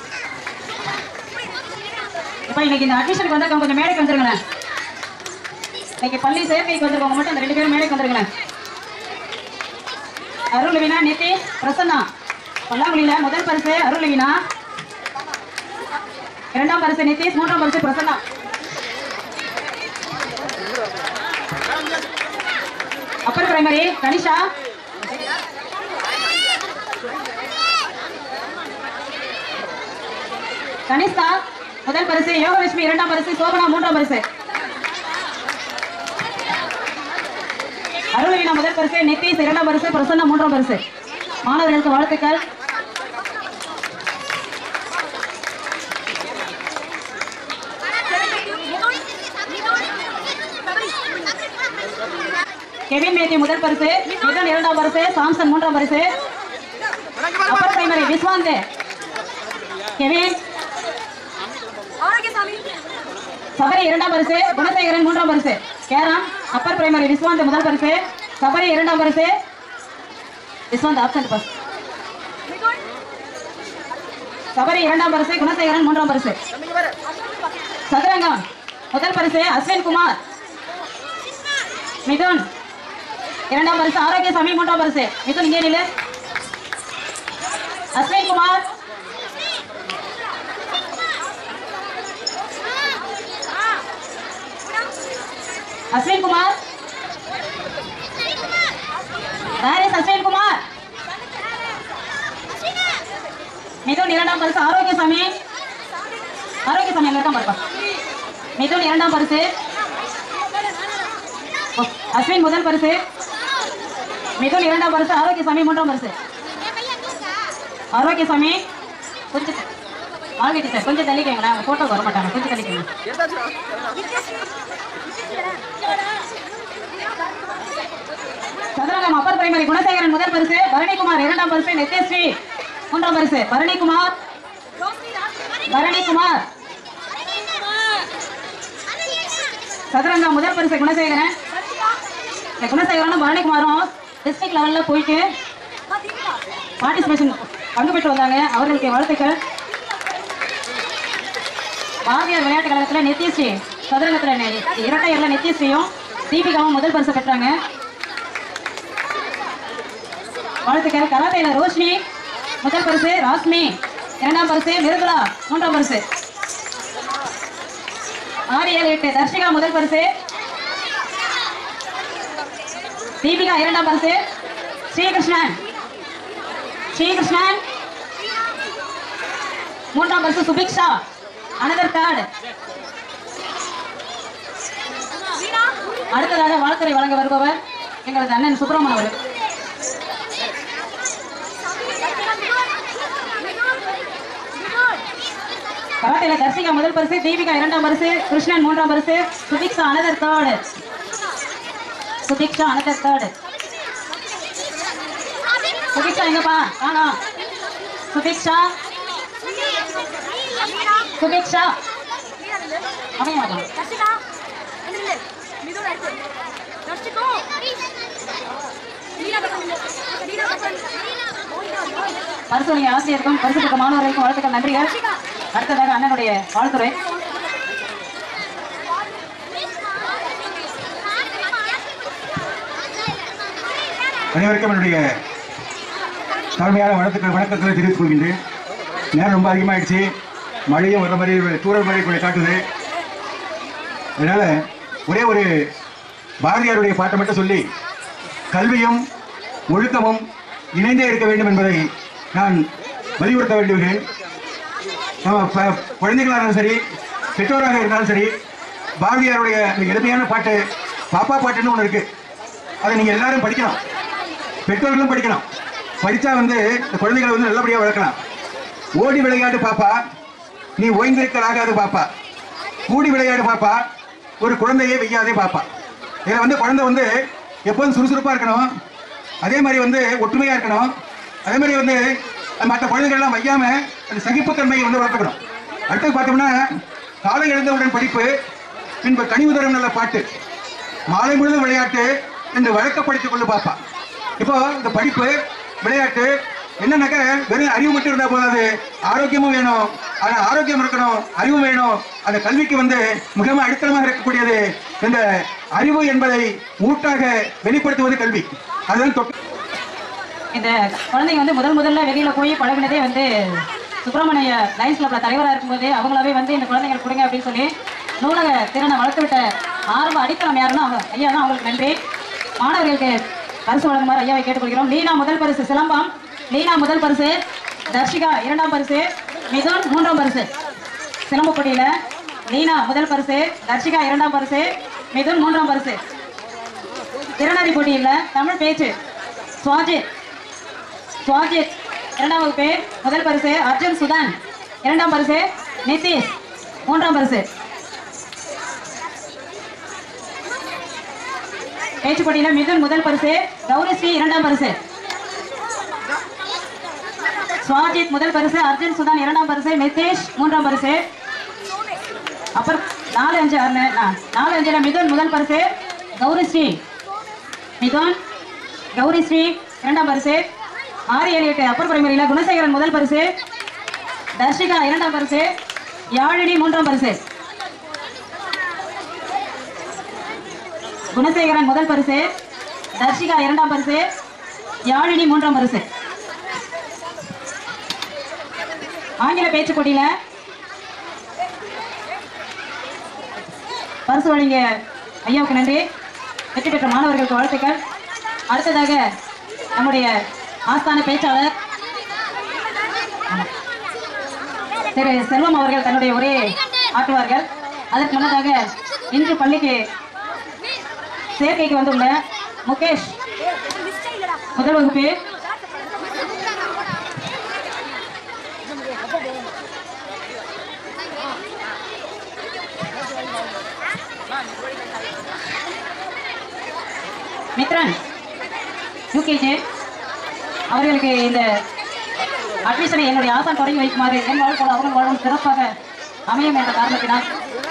இப்போ இன்னைக்கு இந்த அட்மிஷனுக்கு வந்திருக்கவங்க கொஞ்சம் மேடைக்கு வந்துருங்களேன் இன்னைக்கு பள்ளி சேர்க்கைக்கு வந்திருக்கவங்க மட்டும் அந்த ரெண்டு பேரும் மேடைக்கு வந்துருங்களேன் அருள் வீணா நிதிஷ் பிரசன்னா பல்லாங்குழியில முதல் பரிசு அருள் வீணா இரண்டாம் பரிசு நிதிஷ் மூன்றாம் பரிசு பிரசன்னா அப்பர் பிரைமரி கனிஷா கனிஷ்கா முதல் பரிசு யோகலட்சுமி இரண்டாம் பரிசு சோபனா மூன்றாம் பரிசு அருள்வீணா முதல் பரிசு நித்தீஷ் இரண்டாம் பரிசு பிரசன்னா மூன்றாம் பரிசு மாணவர்களுக்கு வாழ்த்துக்கள் கெவின் மேத்தி முதல் பரிசு மிதன் இரண்டாம் பரிசு சாம்சன் மூன்றாம் பரிசு upper primary Vishwanth Kevin Sabari இரண்டாம் பரிசு குணசேகரன் மூன்றாம் பரிசு கேரம் அப்பர் பிரைமரி விஸ்வாந்த் முதல் பரிசு சபரி இரண்டாம் பரிசு விஸ்வாந்த் ஆப்சன்ட் பஸ் சபரி இரண்டாம் பரிசு குணசேகரன் மூன்றாம் பரிசு சதுரங்கம் முதல் பரிசு அஸ்வின் குமார் மிதுன் இரண்டாம் பரிசு ஆரோக்கியசாமி மூன்றாம் பரிசு மிதுன் இங்கே நில்லு அஸ்வின் குமார் அஸ்வின் குமார் வேர் இஸ் அஸ்வின் குமார் மிதுன் இரண்டாம் பரிசு ஆரோக்கியசாமி ஆரோக்கியசாமி அங்க இருக்கான் பாருப்பா மிதுன் இரண்டாம் பரிசு ஓ, அஸ்வின் முதல் பரிசு மிதுன் இரண்டாம் பரிசு ஆரோக்கியசாமி மூன்றாம் பரிசு ஆரோக்கியசாமி கொஞ்சம் வாழ்க்கை டீச்சர் கொஞ்சம் தள்ளிக்கங்களேன் அவங்க போட்டோ வர மாட்டாங்க கொஞ்சம் தள்ளிக்கங்க சதுரங்கம் அப்பர் பிரைமரி குணசேகரன் முதல் பரிசு பரணிக்குமார் இரண்டாம் பரிசு நித்யஸ்ரீ மூன்றாம் பரிசு பரணிக்குமார் பரணிக்குமார் சதுரங்கம் முதல் பரிசு குணசேகரன் இந்த குணசேகரனும் பரணிக்குமாரும் டிஸ்ட்ரிக்ட் லெவல்ல போயிட்டு பார்ட்டிசிபேஷன் பங்கு பெற்று வந்தாங்க அவர்களுக்கு வாழ்த்துக்கள் பாரதியார் விளையாட்டு கழகத்தில் நித்யஸ்ரீ சதுரங்கத்தில் நி- இரட்டையர்ல நித்யஸ்ரீயும் தீபிகாவும் முதல் பரிசு பெற்றாங்க வாழ்த்துக்கள் கராத்தையில ரோஷினி முதல் பரிசு ராஸ்மி இரண்டாம் பரிசு மிருதுளா மூன்றாம் பரிசு ஆறு ஏழு எட்டு தர்ஷிகா முதல் பரிசு தீபிகா இரண்டாம் பரிசு ஸ்ரீகிருஷ்ணன் ஸ்ரீகிருஷ்ணன் மூன்றாம் பரிசு சுபிக்ஷா அனதர் தேர்ட் அடுத்ததாக வாழ்த்துறை வழங்க வருபவர் எங்களது அண்ணன் சுப்பிரமணியன் அவர்கள் கராத்தையில தர்சிகா முதல் பரிசு தீபிகா இரண்டாம் பரிசு கிருஷ்ணன் மூன்றாம் பரிசு Subiksha another third Subiksha another third Subiksha எங்கப்பா ஆனா சுபிக்ஷா சுபிக்ஷா அமைய மாட்டான் பரிசோதனை ஆசிரியருக்கும் பரிசு பெற்ற மாணவர்களுக்கும் வாழ்த்துக்கள் நன்றிகள் அடுத்ததாக அண்ணனுடைய வாழ்த்துறை அனைவருக்கும் என்னுடைய தாழ்மையான வணக்கத்தை வணக்கங்களை தெரிவித்துக் கொள்கின்றேன் நேரம் ரொம்ப அதிகமாகிடுச்சு மழையும் வர மாதிரி தூரல் மாதிரி கொஞ்சம் காட்டுது அதனால ஒரே ஒரு பாரதியாருடைய பாட்டை மட்டும் சொல்லி கல்வியும் ஒழுக்கமும் இணைந்தே இருக்க வேண்டும் என்பதை நான் வலியுறுத்த வேண்டுகிறேன் நம்ம ப- குழந்தைகளாக இருந்தாலும் சரி பெற்றோராக இருந்தாலும் சரி பாரதியாருடைய அந்த எளிமையான பாட்டு பாப்பா பாட்டுன்னு ஒன்று இருக்கு அதை நீங்கள் எல்லாரும் படிக்கணும் பெற்றோர்களும் படிக்கணும் படித்தா வந்து இந்த குழந்தைகளை வந்து நல்லபடியாக வளர்க்கலாம் ஓடி விளையாடு பாப்பா நீ ஓய்ந்திருக்கலாகாது பாப்பா கூடி விளையாடு பாப்பா ஒரு குழந்தையை வெய்யாதே பாப்பா இதில் வந்து குழந்தை வந்து எப்போதும் சுறுசுறுப்பாக இருக்கணும் அதே மாதிரி வந்து ஒற்றுமையாக இருக்கணும் அதே மாதிரி வந்து மற்ற குழந்தைகள்லாம் வையாம அந்த சகிப்புத்தன்மையை வந்து வளர்த்துக்கணும் அடுத்து பார்த்தோம்னா காலை எழுந்தவுடன் படிப்பு பின்பு கனிவு தரும் நல்ல பாட்டு மாலை முழுதும் விளையாட்டு என்று வழக்கப்படுத்திக் கொண்டு பாப்பா இப்போ இந்த படிப்பு விளையாட்டு என்னன்னாக்க வெறும் அறிவு மட்டும் இருந்தா போதாது ஆரோக்கியமும் வேணும் ஆனா ஆரோக்கியம் இருக்கணும் அறிவும் வேணும் அந்த கல்விக்கு வந்து மிகவும் அடித்தளமாக இருக்கக்கூடியது இந்த அறிவு என்பதை ஊட்டாக வெளிப்படுத்துவது கல்வி அதுதான் தொட்டு இந்த குழந்தைங்க வந்து முதல் முதல்ல வெளியில போய் பழகினதே வந்து சுப்பிரமணிய லைன்ஸ் கிளப்ல தலைவராக இருக்கும்போது அவங்களாவே வந்து இந்த குழந்தைங்களுக்கு கொடுங்க அப்படின்னு சொல்லி நூலக திறனை வளர்த்து விட்ட ஆரம்ப அடித்தளம் யாருன்னா அவங்க ஐயா தான் அவங்களுக்கு நன்றி மாணவர்களுக்கு பரிசு வழங்குமாறு ஐயாவை கேட்டுக்கொள்கிறோம் லீனா முதல் பரிசு சிலம்பம் லீனா முதல் பரிசு தர்ஷிகா இரண்டாம் பரிசு மிதுன் மூன்றாம் பரிசு சிலம்ப போட்டியில லீனா முதல் பரிசு தர்ஷிகா இரண்டாம் பரிசு மிதுன் மூன்றாம் பரிசு திறனறி போட்டியில் தமிழ் பேச்சு சுவாஜித் சுவாஜித் இரண்டாம் வகுப்பு முதல் பரிசு அர்ஜுன் சுதான் இரண்டாம் பரிசு நிதிஷ் மூன்றாம் பரிசு பேச்சு போட்டியில மிதுன் முதல் பரிசு கௌரிஸ்ரீ இரண்டாம் பரிசு சுவாஜித் முதல் பரிசு அர்ஜுன் சுதான் இரண்டாம் பரிசு நிதிஷ் மூன்றாம் பரிசு அப்புறம் நாலு அஞ்சு ஆறு நா- நாலு அஞ்சுல மிதுன் முதல் பரிசு கௌரிஸ்ரீ மிதுன் கௌரிஸ்ரீ இரண்டாம் பரிசு ஆறு ஏழு எட்டு அப்பர் பிரைமரியில் குணசேகரன் முதல் பரிசு தர்ஷிகா இரண்டாம் பரிசு யாழினி மூன்றாம் பரிசு குணசேகரன் முதல் பரிசு தர்ஷிகா இரண்டாம் பரிசு யாழினி மூன்றாம் பரிசு ஆங்கில பேச்சு போட்டியில பரிசு வழங்கிய ஐயாவுக்கு நன்றி வெற்றி பெற்ற மாணவர்களுக்கு வாழ்த்துக்கள் அடுத்ததாக நம்முடைய ஆஸ்தான பேச்சாளர் திரு செல்வம் அவர்கள் தன்னுடைய உரையை ஆற்றுவார்கள் அதற்கு முன்னதாக இன்று பள்ளிக்கு சேர்க்கைக்கு வந்துள்ள முகேஷ் முதல் வகுப்பு மித்ரன் யூகேஜி அவர்களுக்கு இந்த அட்மிஷனை என்னுடைய ஆசான் தொடங்கி வைக்குமாறு என் வாழ்க்கை அவர்கள் வாழும் சிறப்பாக அமையும் என்ற காரணத்தினால்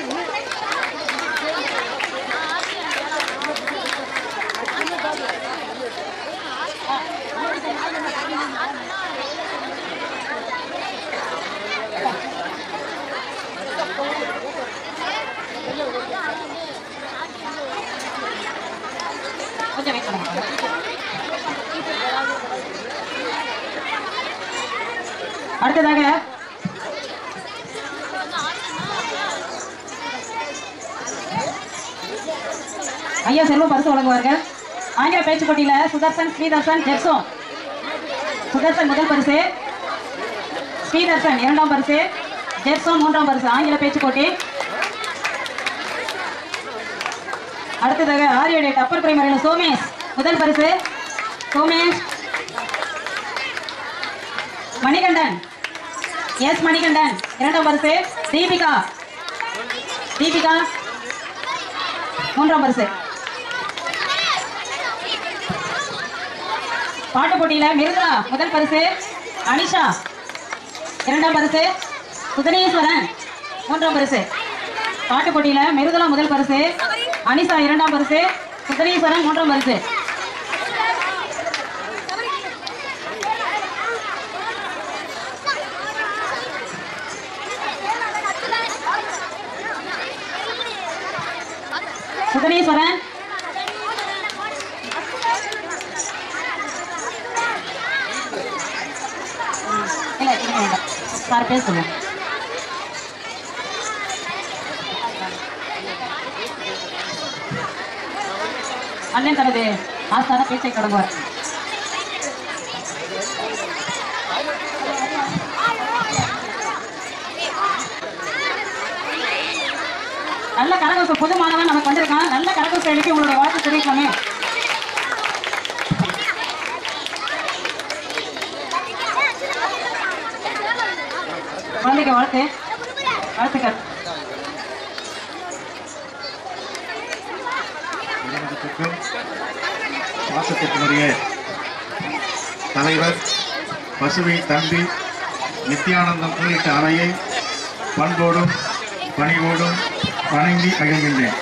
கொஞ்சம் வெயிட் பண்ணுங்க அடுத்ததாக ஐயா செல்வம் பரிசு வழங்குவார்கள் ஆங்கில பேச்சு போட்டியில சுதர்சன் ஸ்ரீதர்சன் ஜெர்சோன் சுதர்சன் முதல் பரிசு ஸ்ரீதர்சன் இரண்டாம் பரிசு ஜெர்சோன் மூன்றாம் பரிசு ஆங்கில பேச்சு போட்டி அடுத்ததாக ஆரிய டேட் அப்பர் பிரைமரியில் சோமேஷ் முதல் பரிசு சோமேஷ் மணிகண்டன் எஸ் மணிகண்டன் இரண்டாம் பரிசு தீபிகா தீபிகா மூன்றாம் பரிசு பாட்டு போட்டியில மிருதுளா முதல் பரிசு அனிஷா இரண்டாம் பரிசு சுதனீஸ்வரன் மூன்றாம் பரிசு பாட்டு போட்டியில மிருதுளா முதல் பரிசு அனிஷா இரண்டாம் பரிசு சுதனீஸ்வரன் மூன்றாம் பரிசு சுதனீஸ்வரன் இல்ல இருங்க வேண்டாம் சார் பேசுவோம் அண்ணன் தனது ஆஸ்தான பேச்சை தொடங்குவார் நல்ல கரகோசம் புது மாணவன் நமக்கு வந்திருக்கான் நல்ல கரகோசம் எழுப்பி உங்களோட வாழ்த்து தெரிவிக்கலாமே குழந்தைக்கு வாழ்த்து வாழ்த்துக்கள் நிறுவனத்திற்கும் பாசத்திற்குரிய தலைவர் பசுவை தம்பி நித்யானந்தம் உள்ளிட்ட அணையை பண்போடும் பணிவோடும் வணங்கி அகழ்கின்றேன்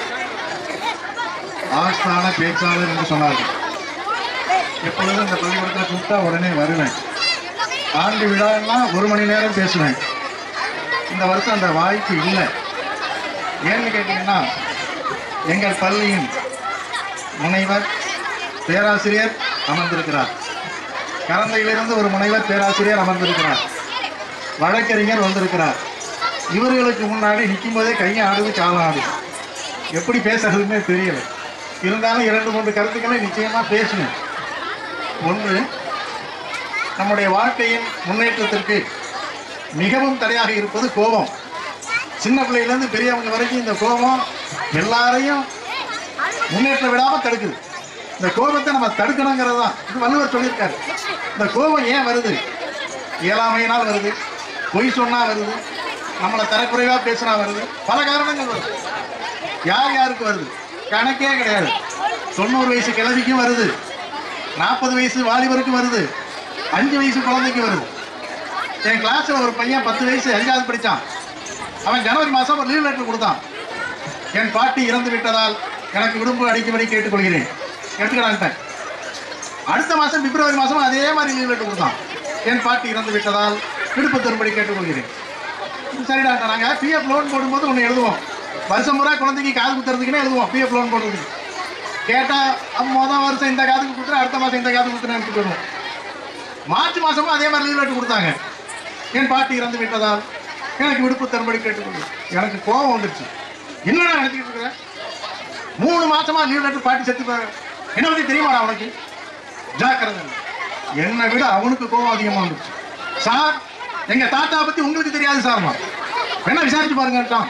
ஆஸ்தான பேச்சாளர் என்று சொன்னார்கள் எப்பொழுதும் இந்த பள்ளிக்கூடத்தில் கூப்பிட்டா உடனே வருவேன் ஆண்டு விழான்னா ஒரு மணி நேரம் பேசுவேன் இந்த வருஷம் அந்த வாய்ப்பு இல்லை ஏன்னு கேட்டீங்கன்னா எங்கள் பள்ளியின் முனைவர் பேராசிரியர் அமர்ந்திருக்கிறார் கரந்தையிலிருந்து ஒரு முனைவர் பேராசிரியர் அமர்ந்திருக்கிறார் வழக்கறிஞர் வந்திருக்கிறார் இவர்களுக்கு முன்னாடி நிற்கும் போதே கையை ஆடுது காலம் ஆடுது எப்படி பேசுறதுன்னே தெரியல இருந்தாலும் இரண்டு மூன்று கருத்துக்களை நிச்சயமா பேசுவேன் ஒன்று நம்முடைய வாழ்க்கையின் முன்னேற்றத்திற்கு மிகவும் தடையாக இருப்பது கோபம் சின்ன பிள்ளையிலேருந்து பெரியவங்க வரைக்கும் இந்த கோபம் எல்லாரையும் முன்னேற்ற விடாம தடுக்குது இந்த கோபத்தை நம்ம தடுக்கணுங்கிறது தான் இது வள்ளுவர் சொல்லியிருக்காரு இந்த கோபம் ஏன் வருது இயலாமையினால் வருது பொய் சொன்னா வருது நம்மளை தரக்குறைவா பேசினா வருது பல காரணங்கள் வருது யார் யாருக்கு வருது கணக்கே கிடையாது தொண்ணூறு வயசு கிழவிக்கும் வருது நாற்பது வயசு வாலிபருக்கும் வருது அஞ்சு வயசு குழந்தைக்கு வருது என் கிளாஸ்ல ஒரு பையன் பத்து வயசு அஞ்சாவது படிச்சான் அவன் ஜனவரி மாசம் ஒரு லீவ் லெட்டர் கொடுத்தான் என் பாட்டி இறந்து விட்டதால் எனக்கு விடுப்பு அடிக்கும்படி கேட்டுக்கொள்கிறேன் எடுத்துக்கிறான்ட்டேன் அடுத்த மாசம் பிப்ரவரி மாசம் அதே மாதிரி லீவ் லெட்டர் கொடுத்தான் என் பாட்டி இறந்து விட்டதால் விடுப்பு தரும்படி கேட்டுக்கொள்கிறேன் சரிடா நாங்க பிஎஃப் லோன் போடும்போது ஒன்று எழுதுவோம் வருஷம் முறை குழந்தைக்கு காது குத்துறதுக்குன்னே எழுதுவோம் பிஎஃப் லோன் போடுறதுக்கு கேட்டா அப்ப மொதல் வருஷம் இந்த காதுக்கு கொடுத்துரு அடுத்த மாசம் இந்த காதுக்கு கொடுத்துரு எடுத்துட்டு வருவோம் மார்ச் மாசமும் அதே மாதிரி லீவ் லெட்டர் கொடுத்தாங்க என் பாட்டி இறந்து விட்டதால் எனக்கு விடுப்பு தரும்படி கேட்டுக்கொள்ளும் எனக்கு கோபம் வந்துருச்சு என்னடா நினைச்சிட்டு இருக்கிற மூணு மாசமா லீவ் லெட்டர் பாட்டி செத்து போற என்ன பத்தி தெரியுமாடா அவனுக்கு ஜாக்கிரதை என்னை விட அவனுக்கு கோபம் அதிகமா வந்துருச்சு சார் எங்க தாத்தா பத்தி உங்களுக்கு தெரியாது சார்மா வேணா விசாரிச்சு பாருங்கட்டான்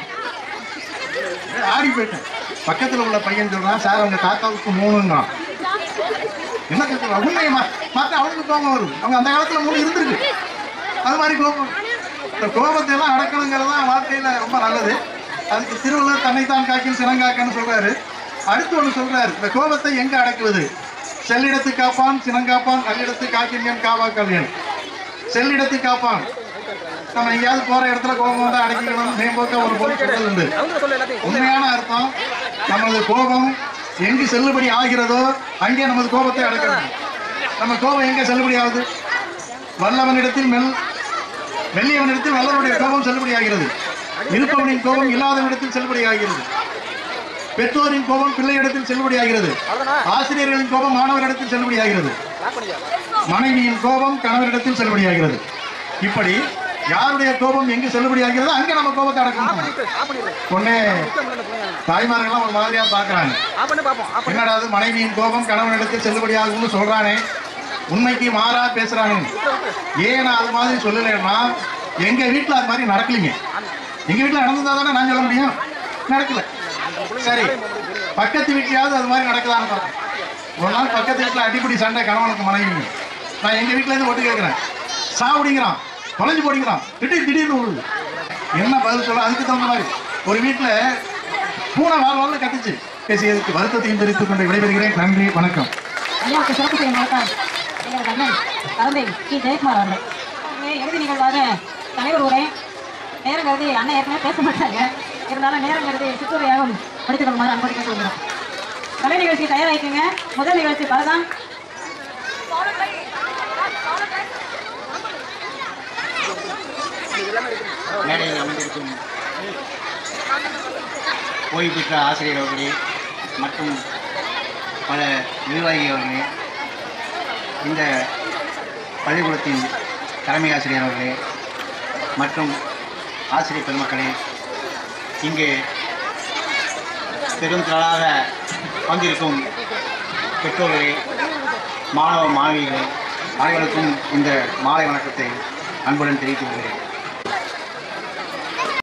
ஆடி போயிட்டேன் பக்கத்துல உள்ள பையன் சொல்றான் சார் அவங்க தாத்தாவுக்கு மூணுன்னா என்ன கேட்கலாம் உண்மையை மற்ற அவனுக்கு கோபம் வருது அவங்க அந்த காலத்துல மூணு இருந்திருக்கு அது மாதிரி கோபம் இந்த கோபத்தை எல்லாம் அடக்கணுங்கிறது தான் வாழ்க்கையில ரொம்ப நல்லது அதுக்கு திருவள்ளுவர் தன்னைத்தான் காக்கின் சினங்காக்கன்னு சொல்றாரு அடுத்து ஒன்று சொல்றாரு இந்த கோபத்தை எங்க அடக்குவது செல்லிடத்து காப்பான் சினங்காப்பான் நல்லிடத்து காக்கின் என் காவா கல்யாண் செல்லிடத்து காப்பான் நம்ம எங்கேயாவது போற இடத்துல கோபம் வந்தா அடக்கிக்கணும் மேம்போக்க ஒரு பொருள் சொல்றது உண்டு உண்மையான அர்த்தம் நமது கோபம் எங்கு செல்லுபடி ஆகிறதோ அங்கே நமது கோபத்தை அடக்கணும் நம்ம கோபம் எங்க செல்லுபடி ஆகுது வல்லவனிடத்தில் மெல் மெல்லியவனிடத்தில் வல்லவனுடைய கோபம் செல்லுபடி ஆகிறது இருப்பவனின் கோபம் இல்லாதவனிடத்தில் செல்லுபடி ஆகிறது பெற்றோரின் கோபம் பிள்ளையிடத்தில் செல்லுபடி ஆகிறது ஆசிரியர்களின் கோபம் மாணவரிடத்தில் செல்லுபடி ஆகிறது மனைவியின் கோபம் கணவரிடத்தில் செல்லுபடி ஆகிறது இப்படி யாருடைய கோபம் எங்கு செல்லுபடி ஆகிறதோ அங்க நம்ம கோபத்தை அடக்கணும் உடனே தாய்மார்கள்லாம் ஒரு மாதிரியா பாக்குறாங்க என்னடா அது மனைவியின் கோபம் கணவனிடத்தில் செல்லுபடி ஆகும்னு சொல்றானே உண்மைக்கு மாறா பேசுறானே ஏன் நான் அது மாதிரி சொல்லலைன்னா எங்க வீட்டுல அது மாதிரி நடக்கலைங்க எங்க வீட்டுல நடந்ததா தானே நான் சொல்ல முடியும் நடக்கல சரி பக்கத்து வீட்லயாவது அது மாதிரி நடக்குதான்னு பார்த்தேன் ஒரு நாள் பக்கத்து வீட்டுல அடிப்படி சண்டை கணவனுக்கு மனைவி நான் எங்க வீட்டுல இருந்து ஒட்டு கேட்கிறேன் சாப்பிடுங்கிறான் தொலைஞ்சு போடுங்கிறான் திடீர் திடீர்னு விழுது என்ன பதில் சொல்ல அதுக்கு தகுந்த மாதிரி ஒரு வீட்டுல பூனை வாழ் வாழ் கத்துச்சு பேசியதுக்கு வருத்தத்தையும் தெரிவித்துக் கொண்டு விடைபெறுகிறேன் நன்றி வணக்கம் ஐயாவுக்கு சிறப்பு செய்ய மாட்டான் எங்களது அண்ணன் தந்தை கி ஜெயக்குமார் அவர்கள் இங்கே இறுதி நிகழ்வாக தலைவர் உரை நேரம் கருதி அண்ணன் ஏற்கனவே பேச மாட்டாங்க இருந்தாலும் நேரம் கருதி சிற்றுரையாகவும் படித்துக் கொள்ளுமாறு அன்போடு கேட்டுக்கொள்கிறோம் கலை நிகழ்ச்சி தயாராகிக்குங்க முதல் நிகழ்ச்சி பரதம் மேடையில் அமர்ந்திருக்கும் ஓய்வு பெற்ற ஆசிரியர் அவர்களே மற்றும் பல நிர்வாகி அவர்களே இந்த பள்ளிக்கூடத்தின் தலைமை ஆசிரியர் அவர்களே மற்றும் ஆசிரியர் பெருமக்களே இங்கு பெரும் திரளாக வந்திருக்கும் பெற்றோர்களே மாணவ மாணவிகளே அனைவருக்கும் இந்த மாலை வணக்கத்தை அன்புடன் தெரிவித்துக் கொள்கிறேன்